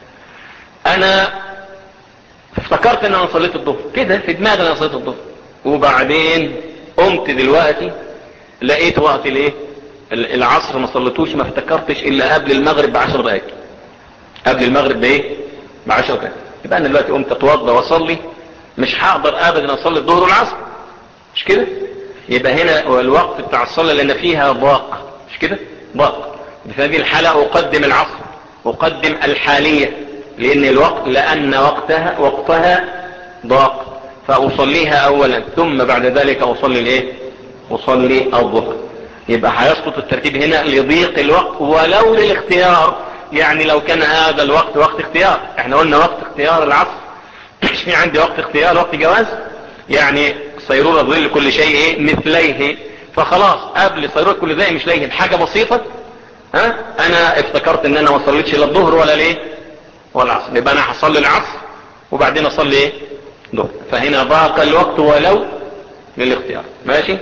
انا افتكرت ان انا صليت الظهر كده في دماغي انا صليت الظهر وبعدين قمت دلوقتي لقيت وقت الايه العصر ما صليتوش ما افتكرتش الا قبل المغرب بعشر دقائق قبل المغرب بايه بعشر دقائق يبقى انا دلوقتي قمت اتوضى واصلي مش هقدر ابدا اصلي الظهر والعصر مش كده يبقى هنا هو الوقت بتاع الصلاة لان فيها ضاق مش كده ضاق في هذه الحالة اقدم العصر اقدم الحالية لان الوقت لان وقتها وقتها ضاق فاصليها اولا ثم بعد ذلك اصلي الايه اصلي الظهر يبقى هيسقط الترتيب هنا لضيق الوقت ولو للاختيار يعني لو كان هذا الوقت وقت اختيار احنا قلنا وقت اختيار العصر مش في عندي وقت اختيار وقت جواز يعني صيرورة ظل كل شيء ايه مثليه فخلاص قبل صيرورة كل ذلك مش ليه بحاجة بسيطة ها انا افتكرت ان انا ما صليتش لا الظهر ولا ليه ولا العصر يبقى انا هصلي العصر وبعدين اصلي ايه ظهر فهنا ضاق الوقت ولو للاختيار ماشي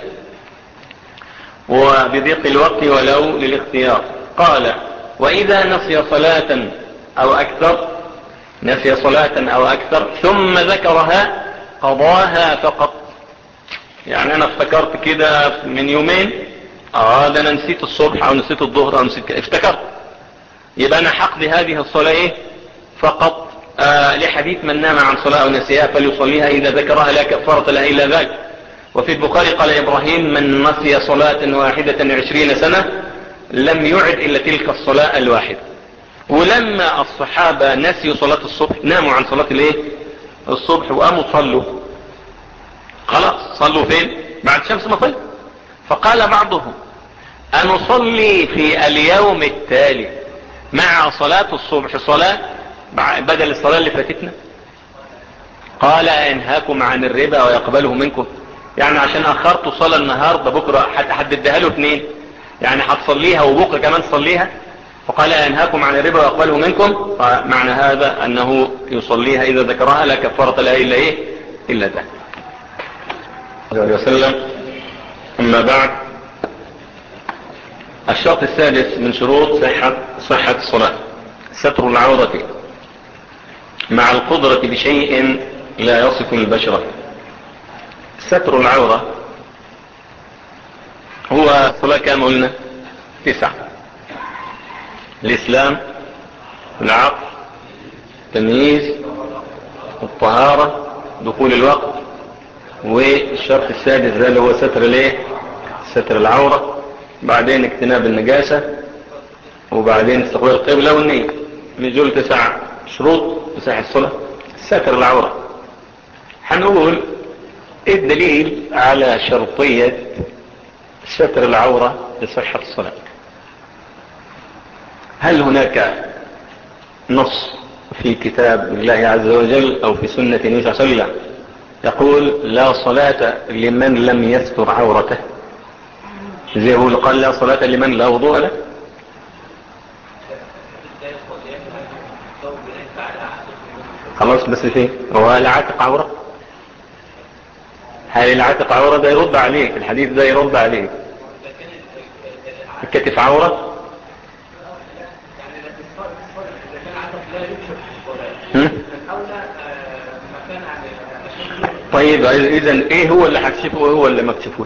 وبضيق الوقت ولو للاختيار قال واذا نسي صلاة او اكثر نسي صلاة او اكثر ثم ذكرها قضاها فقط يعني انا افتكرت كده من يومين اه ده انا نسيت الصبح او نسيت الظهر او نسيت كده افتكرت يبقى انا حقضي هذه الصلاة ايه فقط آه لحديث من نام عن صلاة او نسيها فليصليها اذا ذكرها لا كفارة لها الا ذلك وفي البخاري قال ابراهيم من نسي صلاة واحدة عشرين سنة لم يعد الا تلك الصلاة الواحدة ولما الصحابة نسيوا صلاة الصبح ناموا عن صلاة الايه الصبح وقاموا صلوا خلاص صلوا فين بعد شمس مطلع فقال بعضهم أنصلي في اليوم التالي مع صلاة الصبح صلاة بدل الصلاة اللي فاتتنا قال انهاكم عن الربا ويقبله منكم يعني عشان اخرتوا صلاة النهاردة بكرة هتديها له اثنين يعني هتصليها وبكرة كمان تصليها فقال انهاكم عن الربا ويقبله منكم معنى هذا انه يصليها اذا ذكرها لا كفارة لها الا ايه الا ذلك عليه وسلم اما بعد الشرط السادس من شروط صحة, صحة الصلاة ستر العورة مع القدرة بشيء لا يصف البشرة ستر العورة هو الصلاة كما قلنا تسعة الإسلام العقل التمييز الطهارة دخول الوقت والشرط السادس ده اللي هو ستر الايه ستر العورة بعدين اجتناب النجاسة وبعدين استقبال القبلة والنية نجول تسع شروط تسع الصلاة ستر العورة هنقول ايه الدليل على شرطية ستر العورة لصحة الصلاة هل هناك نص في كتاب الله عز وجل او في سنة النبي صلى الله عليه وسلم يقول لا صلاة لمن لم يستر عورته زي هو قال لا صلاة لمن لا وضوء له خلاص بس فيه هو العاتق عورة هل العاتق عورة ده يرد عليك الحديث ده يرد عليك الكتف عورة طيب اذا ايه هو اللي هكشفه وايه هو اللي ما كشفوش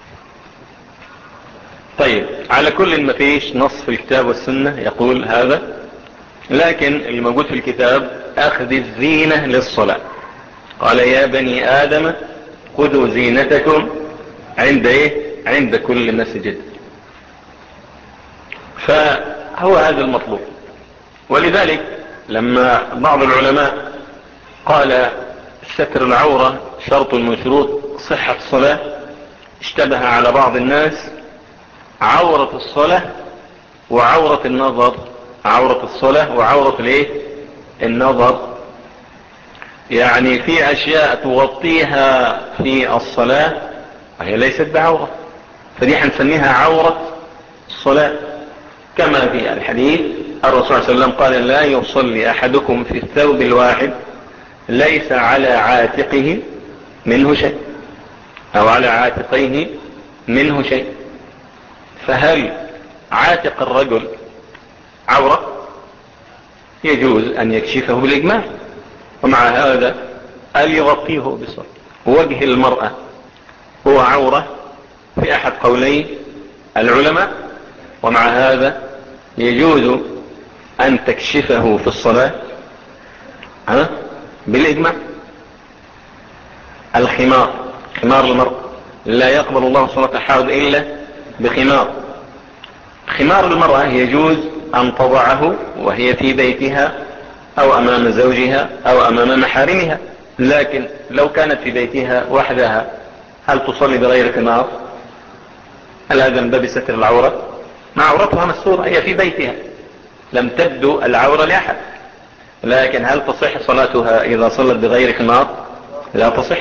طيب على كل ما فيش نص في الكتاب والسنة يقول هذا لكن اللي موجود في الكتاب اخذ الزينة للصلاة قال يا بني ادم خذوا زينتكم عند ايه عند كل مسجد فهو هذا المطلوب ولذلك لما بعض العلماء قال ستر العورة شرط من شروط صحة الصلاة اشتبه على بعض الناس عورة الصلاة وعورة النظر عورة الصلاة وعورة الايه النظر يعني في اشياء تغطيها في الصلاة وهي ليست بعورة فدي هنسميها عورة الصلاة كما في الحديث الرسول صلى الله عليه وسلم قال لا يصلي احدكم في الثوب الواحد ليس على عاتقه منه شيء او على عاتقيه منه شيء فهل عاتق الرجل عورة يجوز ان يكشفه بالاجماع ومع هذا هل يغطيه بصر وجه المرأة هو عورة في احد قولي العلماء ومع هذا يجوز ان تكشفه في الصلاة ها بالاجماع الخمار خمار المرأة لا يقبل الله صلاة حائض الا بخمار خمار المرأة يجوز ان تضعه وهي في بيتها او امام زوجها او امام محارمها لكن لو كانت في بيتها وحدها هل تصلي بغير خمار هل هذا من باب ستر العورة ما عورتها مستورة هي في بيتها لم تبدو العورة لأحد لكن هل تصح صلاتها إذا صلت بغير خمار لا تصح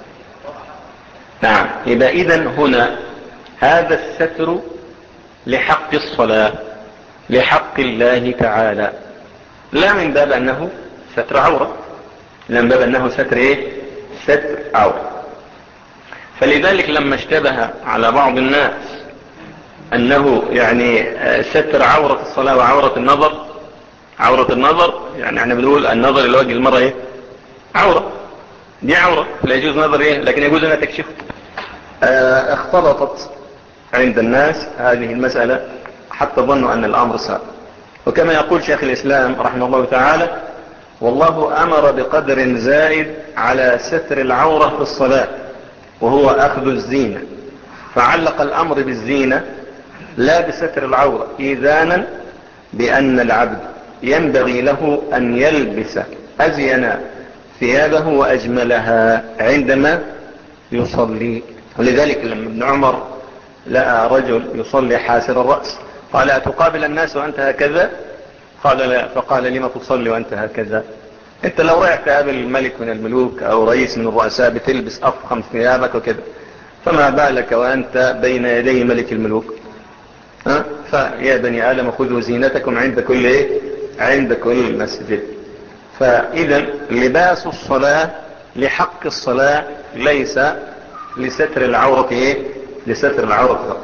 نعم يبقى إذا هنا هذا الستر لحق الصلاة لحق الله تعالى لا من باب أنه ستر عورة لا من باب أنه ستر إيه ستر عورة فلذلك لما اشتبه على بعض الناس أنه يعني ستر عورة الصلاة وعورة النظر عورة النظر يعني احنا بنقول النظر الوجه المرأة ايه عورة دي عورة لا يجوز نظر ايه لكن يجوز انها تكشفه اه اختلطت عند الناس هذه المسألة حتى ظنوا ان الامر سهل وكما يقول شيخ الاسلام رحمه الله تعالى والله امر بقدر زائد على ستر العورة في الصلاة وهو اخذ الزينة فعلق الامر بالزينة لا بستر العورة اذانا بان العبد ينبغي له ان يلبس ازين ثيابه واجملها عندما يصلي ولذلك لما ابن عمر لقى رجل يصلي حاسر الرأس قال أتقابل الناس وأنت هكذا قال لا فقال لما تصلي وأنت هكذا انت لو رايح تقابل الملك من الملوك او رئيس من الرؤساء بتلبس افخم ثيابك وكذا فما بالك وانت بين يدي ملك الملوك ها فيا بني ادم خذوا زينتكم عند كل ايه عند كل مسجد فاذا لباس الصلاة لحق الصلاة ليس لستر العورة ايه لستر العورة فقط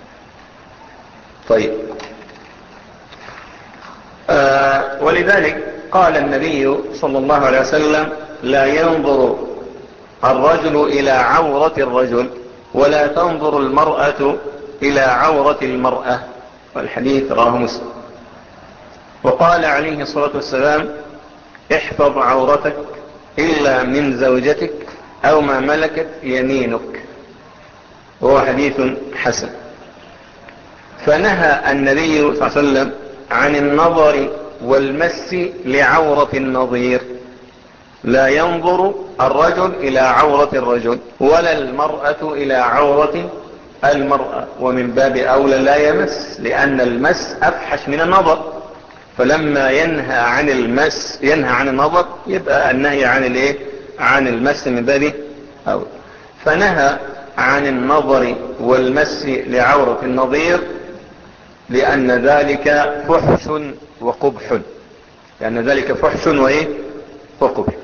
طيب آه ولذلك قال النبي صلى الله عليه وسلم لا ينظر الرجل الى عورة الرجل ولا تنظر المرأة الى عورة المرأة والحديث راه مسلم وقال عليه الصلاة والسلام احفظ عورتك الا من زوجتك او ما ملكت يمينك وهو حديث حسن فنهى النبي صلى الله عليه وسلم عن النظر والمس لعورة النظير لا ينظر الرجل الى عورة الرجل ولا المرأة الى عورة المرأة ومن باب اولى لا يمس لان المس افحش من النظر فلما ينهى عن المس ينهى عن النظر يبقى النهي عن الايه عن المس من باب اولى فنهى عن النظر والمس لعورة النظير لأن ذلك فحش وقبح لأن ذلك فحش وإيه وقبح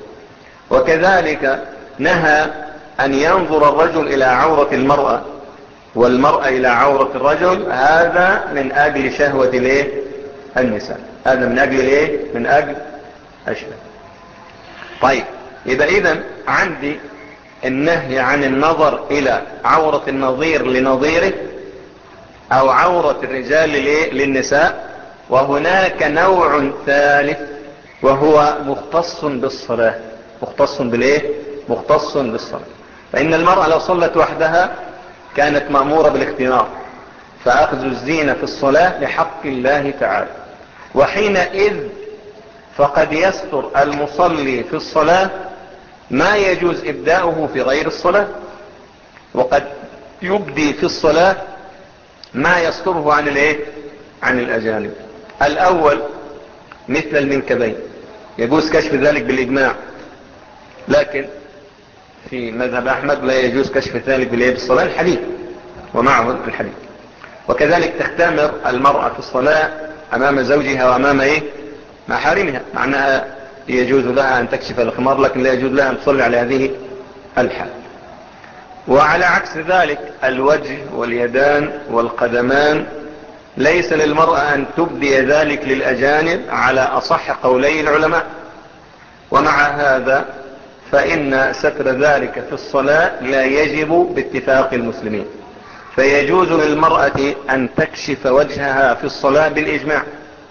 وكذلك نهى أن ينظر الرجل إلى عورة المرأة والمرأة إلى عورة الرجل هذا من أجل شهوة الايه النساء هذا من أجل الايه من أجل الشهوة طيب يبقى إذا عندي النهي عن النظر إلى عورة النظير لنظيره او عورة الرجال للنساء وهناك نوع ثالث وهو مختص بالصلاة مختص بالايه مختص بالصلاة فان المرأة لو صلت وحدها كانت مأمورة بالاختمار فاخذ الزينة في الصلاة لحق الله تعالى وحينئذ فقد يستر المصلي في الصلاة ما يجوز ابداؤه في غير الصلاة وقد يبدي في الصلاة ما يستره عن الايه عن الاجانب الاول مثل المنكبين يجوز كشف ذلك بالاجماع لكن في مذهب احمد لا يجوز كشف ذلك بالايه بالصلاة الحديث ومعه الحديث وكذلك تختمر المرأة في الصلاة امام زوجها وامام ايه محارمها مع انها يجوز لها ان تكشف الخمار لكن لا يجوز لها ان تصلي على هذه الحال وعلى عكس ذلك الوجه واليدان والقدمان ليس للمرأة ان تبدي ذلك للاجانب على اصح قولي العلماء ومع هذا فان ستر ذلك في الصلاة لا يجب باتفاق المسلمين فيجوز للمرأة ان تكشف وجهها في الصلاة بالاجماع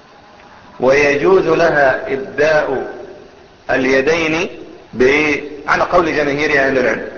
ويجوز لها ابداء اليدين على قول جماهير اهل العلم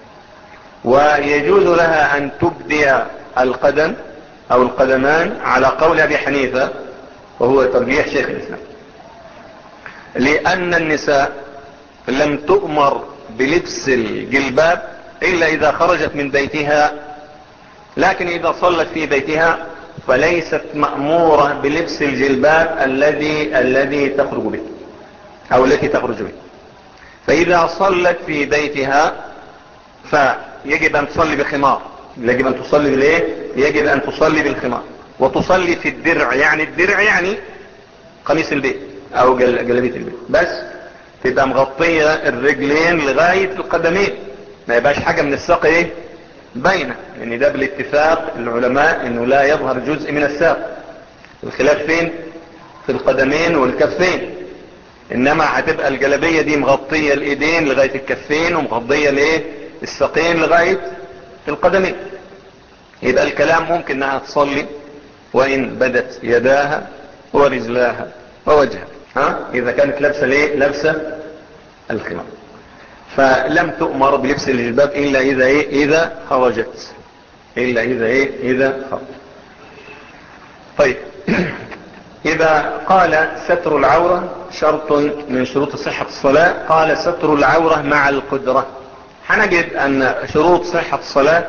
ويجوز لها ان تبدي القدم او القدمان على قول ابي حنيفة وهو ترجيح شيخ الاسلام لان النساء لم تؤمر بلبس الجلباب الا اذا خرجت من بيتها لكن اذا صلت في بيتها فليست مأمورة بلبس الجلباب الذي الذي تخرج به او التي تخرج به فاذا صلت في بيتها فيجب ان تصلي بخمار يجب ان تصلي بالايه يجب ان تصلي بالخمار وتصلي في الدرع يعني الدرع يعني قميص البيت او جلبية البيت بس تبقى مغطية الرجلين لغاية القدمين ما يبقاش حاجة من الساق ايه باينة يعني ده بالاتفاق العلماء انه لا يظهر جزء من الساق الخلاف فين في القدمين والكفين انما هتبقى الجلبية دي مغطية الايدين لغاية الكفين ومغطية الايه الساقين لغاية القدمين يبقى الكلام ممكن انها تصلي وان بدت يداها ورجلاها ووجهها ها اذا كانت لابسة ليه لابسة الخمار فلم تؤمر بلبس الجلباب الا اذا ايه اذا خرجت الا اذا ايه اذا خرجت طيب اذا قال ستر العورة شرط من شروط صحة الصلاة قال ستر العورة مع القدرة هنجد ان شروط صحة الصلاة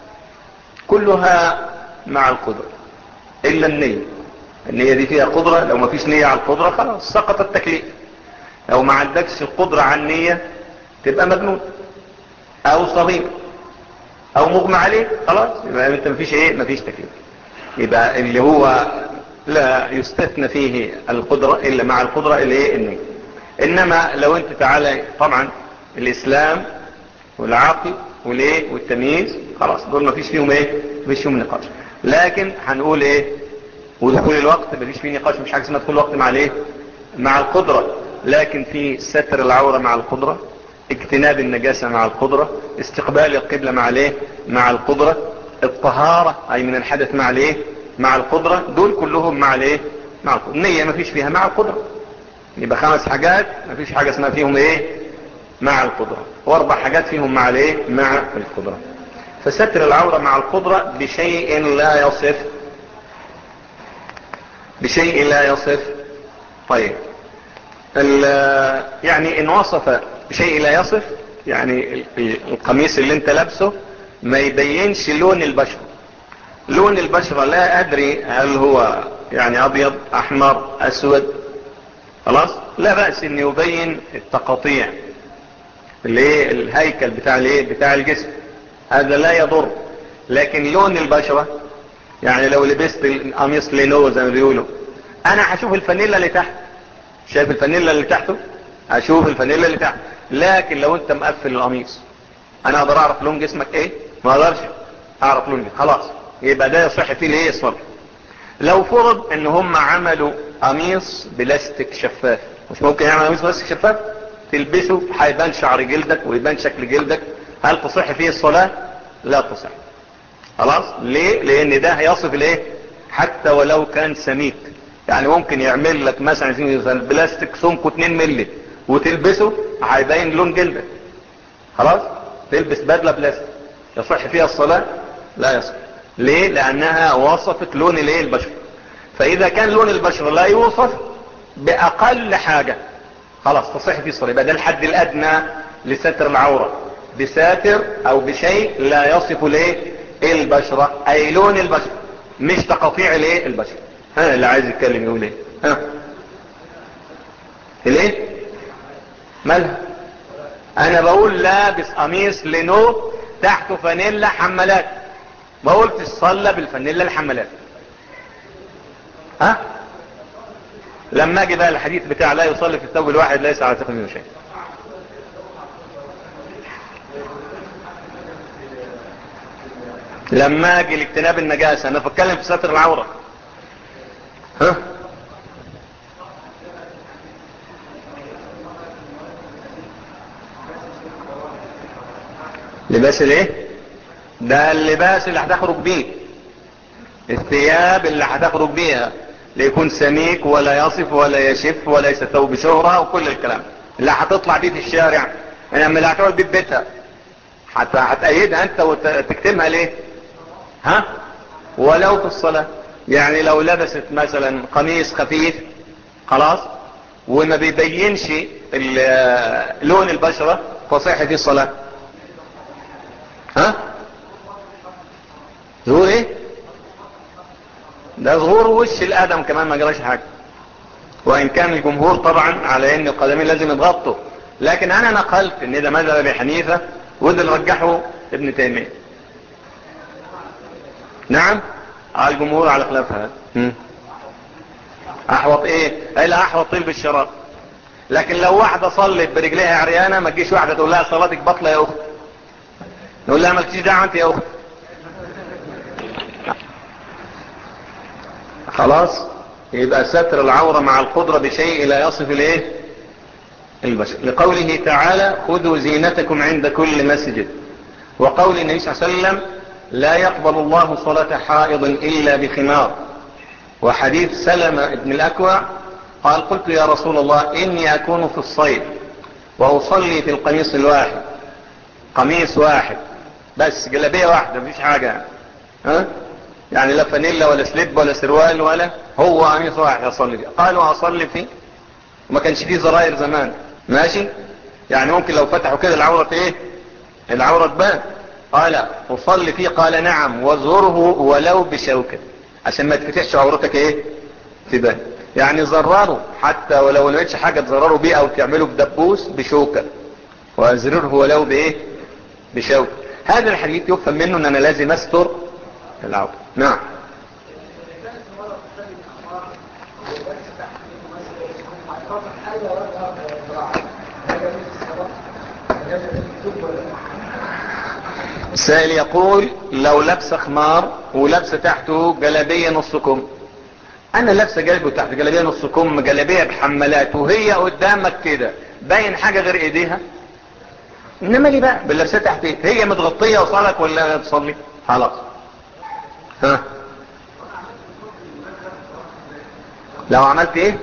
كلها مع القدرة الا النية النية دي فيها قدرة لو ما فيش نية على القدرة خلاص سقط التكليف لو ما عندكش القدرة على النية تبقى مجنون او صغير او مغمى عليه خلاص يبقى انت مفيش ايه مفيش تكليف يبقى اللي هو لا يستثنى فيه القدرة الا مع القدرة اللي ايه النية انما لو انت تعالى طبعا الاسلام والعقل والايه والتمييز خلاص دول مفيش فيهم ايه مفيش فيهم نقاش لكن هنقول ايه ودخول الوقت مفيش فيه نقاش مش حاجه اسمها دخول الوقت مع الايه مع القدرة لكن في ستر العورة مع القدرة اجتناب النجاسة مع القدرة استقبال القبلة مع الايه مع القدرة الطهارة اي من الحدث مع الايه مع القدرة دول كلهم مع الايه مع القدرة النية مفيش فيها مع القدرة يبقى خمس حاجات مفيش حاجة اسمها فيهم ايه مع القدرة واربع حاجات فيهم مع الايه مع القدرة فستر العورة مع القدرة بشيء لا يصف بشيء لا يصف طيب يعني ان وصف بشيء لا يصف يعني القميص اللي انت لابسه ما يبينش لون البشرة لون البشرة لا ادري هل هو يعني ابيض احمر اسود خلاص لا بأس ان يبين التقاطيع اللي هي الهيكل بتاع الايه بتاع الجسم هذا لا يضر لكن لون البشرة يعني لو لبست القميص لينو زي ما بيقولوا انا هشوف الفانيلا اللي تحت شايف الفانيلا اللي تحته هشوف الفانيلا اللي تحت لكن لو انت مقفل القميص انا اقدر اعرف لون جسمك ايه ما اقدرش اعرف لون جسمك خلاص يبقى ده يصح فيه الايه الصبر لو فرض ان هم عملوا قميص بلاستيك شفاف مش ممكن يعمل قميص بلاستيك شفاف تلبسه هيبان شعر جلدك ويبان شكل جلدك هل تصح فيه الصلاة لا تصح خلاص ليه لان ده هيصف الايه حتى ولو كان سميك يعني ممكن يعمل لك مثلا بلاستيك سمكه 2 مللي وتلبسه هيبين لون جلدك خلاص تلبس بدلة بلاستيك يصح فيها الصلاة لا يصح ليه لانها وصفت لون الايه البشر فاذا كان لون البشر لا يوصف باقل حاجة خلاص تصح فيه الصلاة يبقى ده الحد الادنى لستر العورة بساتر او بشيء لا يصف الايه البشرة اي لون البشر مش تقطيع الايه البشر ها اللي عايز يتكلم يقول ايه ها الايه مالها انا بقول لابس قميص لينو تحته فانيلا حمالات ما قلتش صلى بالفانيلا الحمالات ها لما اجي بقى الحديث بتاع لا يصلي في الثوب الواحد ليس على ثقل شيء لما اجي لاجتناب النجاسة انا بتكلم في ستر العورة ها لباس الايه ده اللباس اللي هتخرج بيه الثياب اللي هتخرج بيها ليكون سميك ولا يصف ولا يشف وليس ثوب شهرة وكل الكلام اللي هتطلع بيه في الشارع انما اللي هتقعد بيه في بيتها حتى هتأيدها انت وتكتمها ليه ها ولو في الصلاة يعني لو لبست مثلا قميص خفيف خلاص وما بيبينش ال- لون البشرة فصيحة دي الصلاة ها ظهور ايه ده ظهور وش الادم كمان ما جراش حاجة وان كان الجمهور طبعا على ان القدمين لازم يتغطوا لكن انا نقلت ان ده مذهب ابي حنيفة وده اللي رجحه ابن تيمية نعم على الجمهور على خلافها هم. احوط ايه قال احوط طيب الشراب لكن لو واحدة صلت برجليها عريانة ما تجيش واحدة تقول لها صلاتك بطلة يا اخت نقول لها مالكيش دعوة انت يا اخت خلاص يبقى ستر العورة مع القدرة بشيء لا يصف الايه البشر لقوله تعالى خذوا زينتكم عند كل مسجد وقول النبي صلى الله عليه وسلم لا يقبل الله صلاة حائض إلا بخمار وحديث سلمة بن الأكوع قال قلت يا رسول الله إني أكون في الصيف وأصلي في القميص الواحد قميص واحد بس جلبية واحدة مفيش حاجة ها يعني لا فانيلا ولا سليب ولا سروال ولا هو قميص واحد أصلي فيه قالوا أصلي فيه وما كانش فيه زراير زمان ماشي يعني ممكن لو فتحوا كده العورة ايه العورة تبان قال أصلي فيه قال نعم وزره ولو بشوكة عشان ما تفتحش عورتك ايه تبان يعني زرروا حتى ولو ما لقيتش حاجة تزرروا بيه او تعملوا بدبوس بشوكة وازرره ولو بايه بشوكة هذا الحديث يفهم منه ان انا لازم استر العورة نعم السائل يقول لو لبس خمار ولبس تحته جلبية نص كم انا لابسه جلبي وتحت جلبية نص كم جلبية بحمالات وهي قدامك كده باين حاجة غير ايديها انما ليه بقى باللبسة تحت ايه هي متغطية وصالك ولا تصلي خلاص ها لو عملت ايه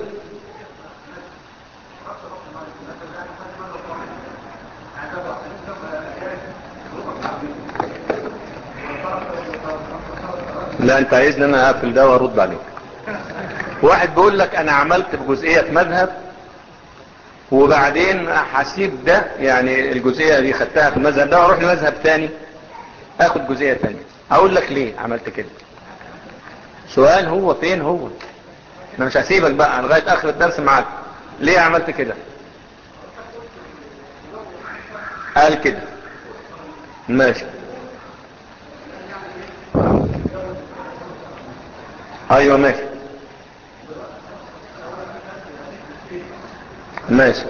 لا انت عايزني انا اقفل ده وارد عليك واحد بيقول لك انا عملت بجزئية في مذهب وبعدين هسيب ده يعني الجزئية دي خدتها في المذهب ده واروح لمذهب تاني اخد جزئية تانية اقول لك ليه عملت كده سؤال هو فين هو انا مش هسيبك بقى لغاية اخر الدرس معاك ليه عملت كده قال كده ماشي ايوه ماشي ماشي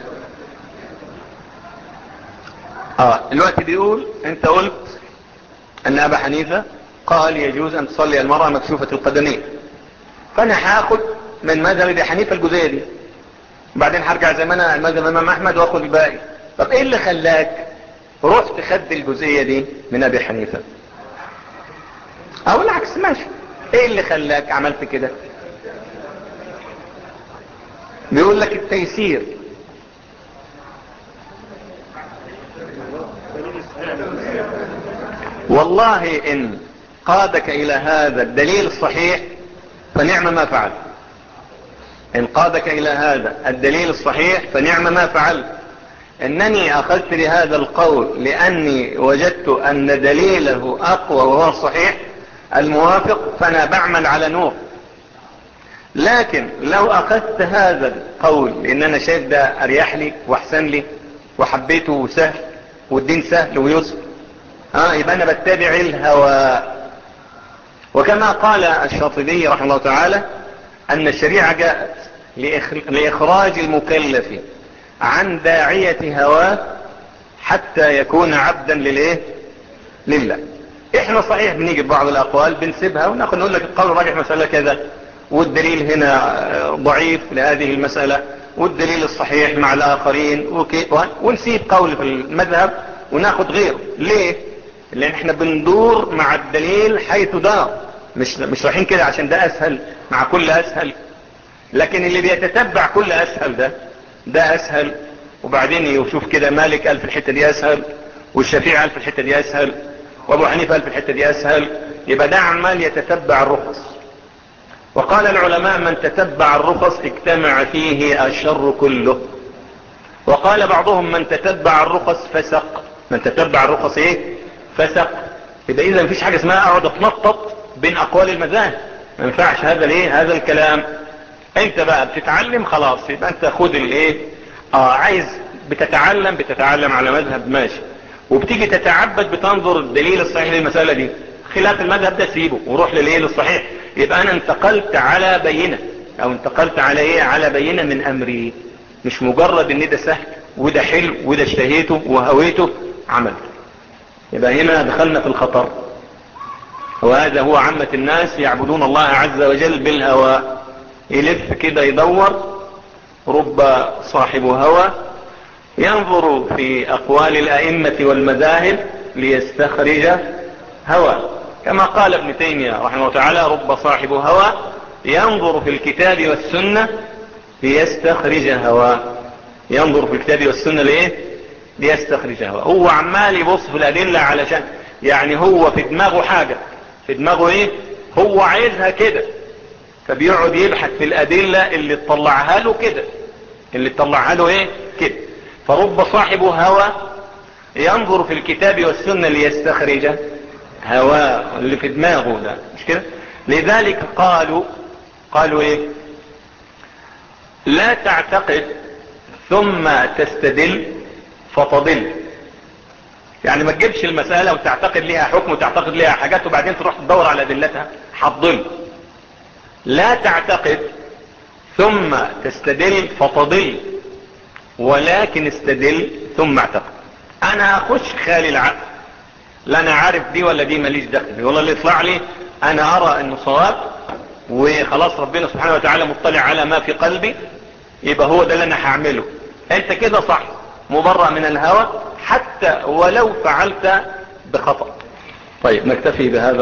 اه الوقت بيقول انت قلت ان ابا حنيفة قال يجوز ان تصلي المرأة مكشوفة القدمين فانا هاخد من مذهب ابي حنيفة الجزئية دي بعدين هرجع زي ما انا مذهب امام احمد واخد الباقي طب ايه اللي خلاك رحت خد الجزئية دي من ابي حنيفة او العكس ماشي ايه اللي خلاك عملت كده بيقول لك التيسير والله ان قادك الى هذا الدليل الصحيح فنعم ما فعل ان قادك الى هذا الدليل الصحيح فنعم ما فعل انني اخذت لهذا القول لاني وجدت ان دليله اقوى وهو الصحيح الموافق فانا بعمل على نور لكن لو اخذت هذا القول لان انا شايف ده اريح لي واحسن لي وحبيته سهل والدين سهل ويسر اه يبقى انا بتبع الهوى وكما قال الشاطبي رحمه الله تعالى ان الشريعة جاءت لاخراج المكلف عن داعية هواه حتى يكون عبدا للايه لله احنا صحيح بنيجي ببعض الاقوال بنسيبها وناخد نقول لك القول راجح مسألة كذا والدليل هنا ضعيف لهذه المسألة والدليل الصحيح مع الاخرين وكي ونسيب قول في المذهب وناخد غيره ليه لان احنا بندور مع الدليل حيث دار مش مش رايحين كده عشان ده اسهل مع كل اسهل لكن اللي بيتتبع كل اسهل ده ده اسهل وبعدين يشوف كده مالك قال في الحتة دي اسهل والشافعي قال في الحتة دي اسهل وابو حنيفة قال في الحتة دي اسهل يبقى ده عمال يتتبع الرخص وقال العلماء من تتبع الرخص اجتمع فيه الشر كله وقال بعضهم من تتبع الرخص فسق من تتبع الرخص ايه فسق يبقى اذا مفيش حاجة اسمها اقعد اتنطط بين اقوال المذاهب ما ينفعش هذا الايه هذا الكلام انت بقى بتتعلم خلاص يبقى انت خد الايه اه عايز بتتعلم بتتعلم على مذهب ماشي وبتيجي تتعبد بتنظر الدليل الصحيح للمسألة دي خلاف المذهب ده سيبه وروح للايه للصحيح يبقى انا انتقلت على بينة او انتقلت على ايه على بينة من امري مش مجرد ان ده سهل وده حلو وده اشتهيته وهويته عملت يبقى هنا دخلنا في الخطر وهذا هو عامة الناس يعبدون الله عز وجل بالهوى يلف كده يدور رب صاحب هوى ينظر في اقوال الائمة والمذاهب ليستخرج هوى كما قال ابن تيمية رحمه الله تعالى رب صاحب هوى ينظر في الكتاب والسنة ليستخرج هوى ينظر في الكتاب والسنة ليه ليستخرج هوى هو عمال يبص في الادلة علشان يعني هو في دماغه حاجة في دماغه ايه هو عايزها كده فبيقعد يبحث في الادلة اللي تطلعها له كده اللي تطلعها له ايه كده فرب صاحب هوى ينظر في الكتاب والسنة ليستخرج هواه اللي في دماغه ده مش كده لذلك قالوا قالوا ايه لا تعتقد ثم تستدل فتضل يعني ما تجيبش المسألة وتعتقد ليها حكم وتعتقد ليها حاجات وبعدين تروح تدور على أدلتها هتضل لا تعتقد ثم تستدل فتضل ولكن استدل ثم اعتقد انا اخش خالي العقل لا انا عارف دي ولا دي ماليش دخل والله اللي يطلع لي انا ارى انه صواب وخلاص ربنا سبحانه وتعالى مطلع على ما في قلبي يبقى هو ده اللي انا هعمله انت كده صح مبرأ من الهوى حتى ولو فعلت بخطأ طيب نكتفي بهذا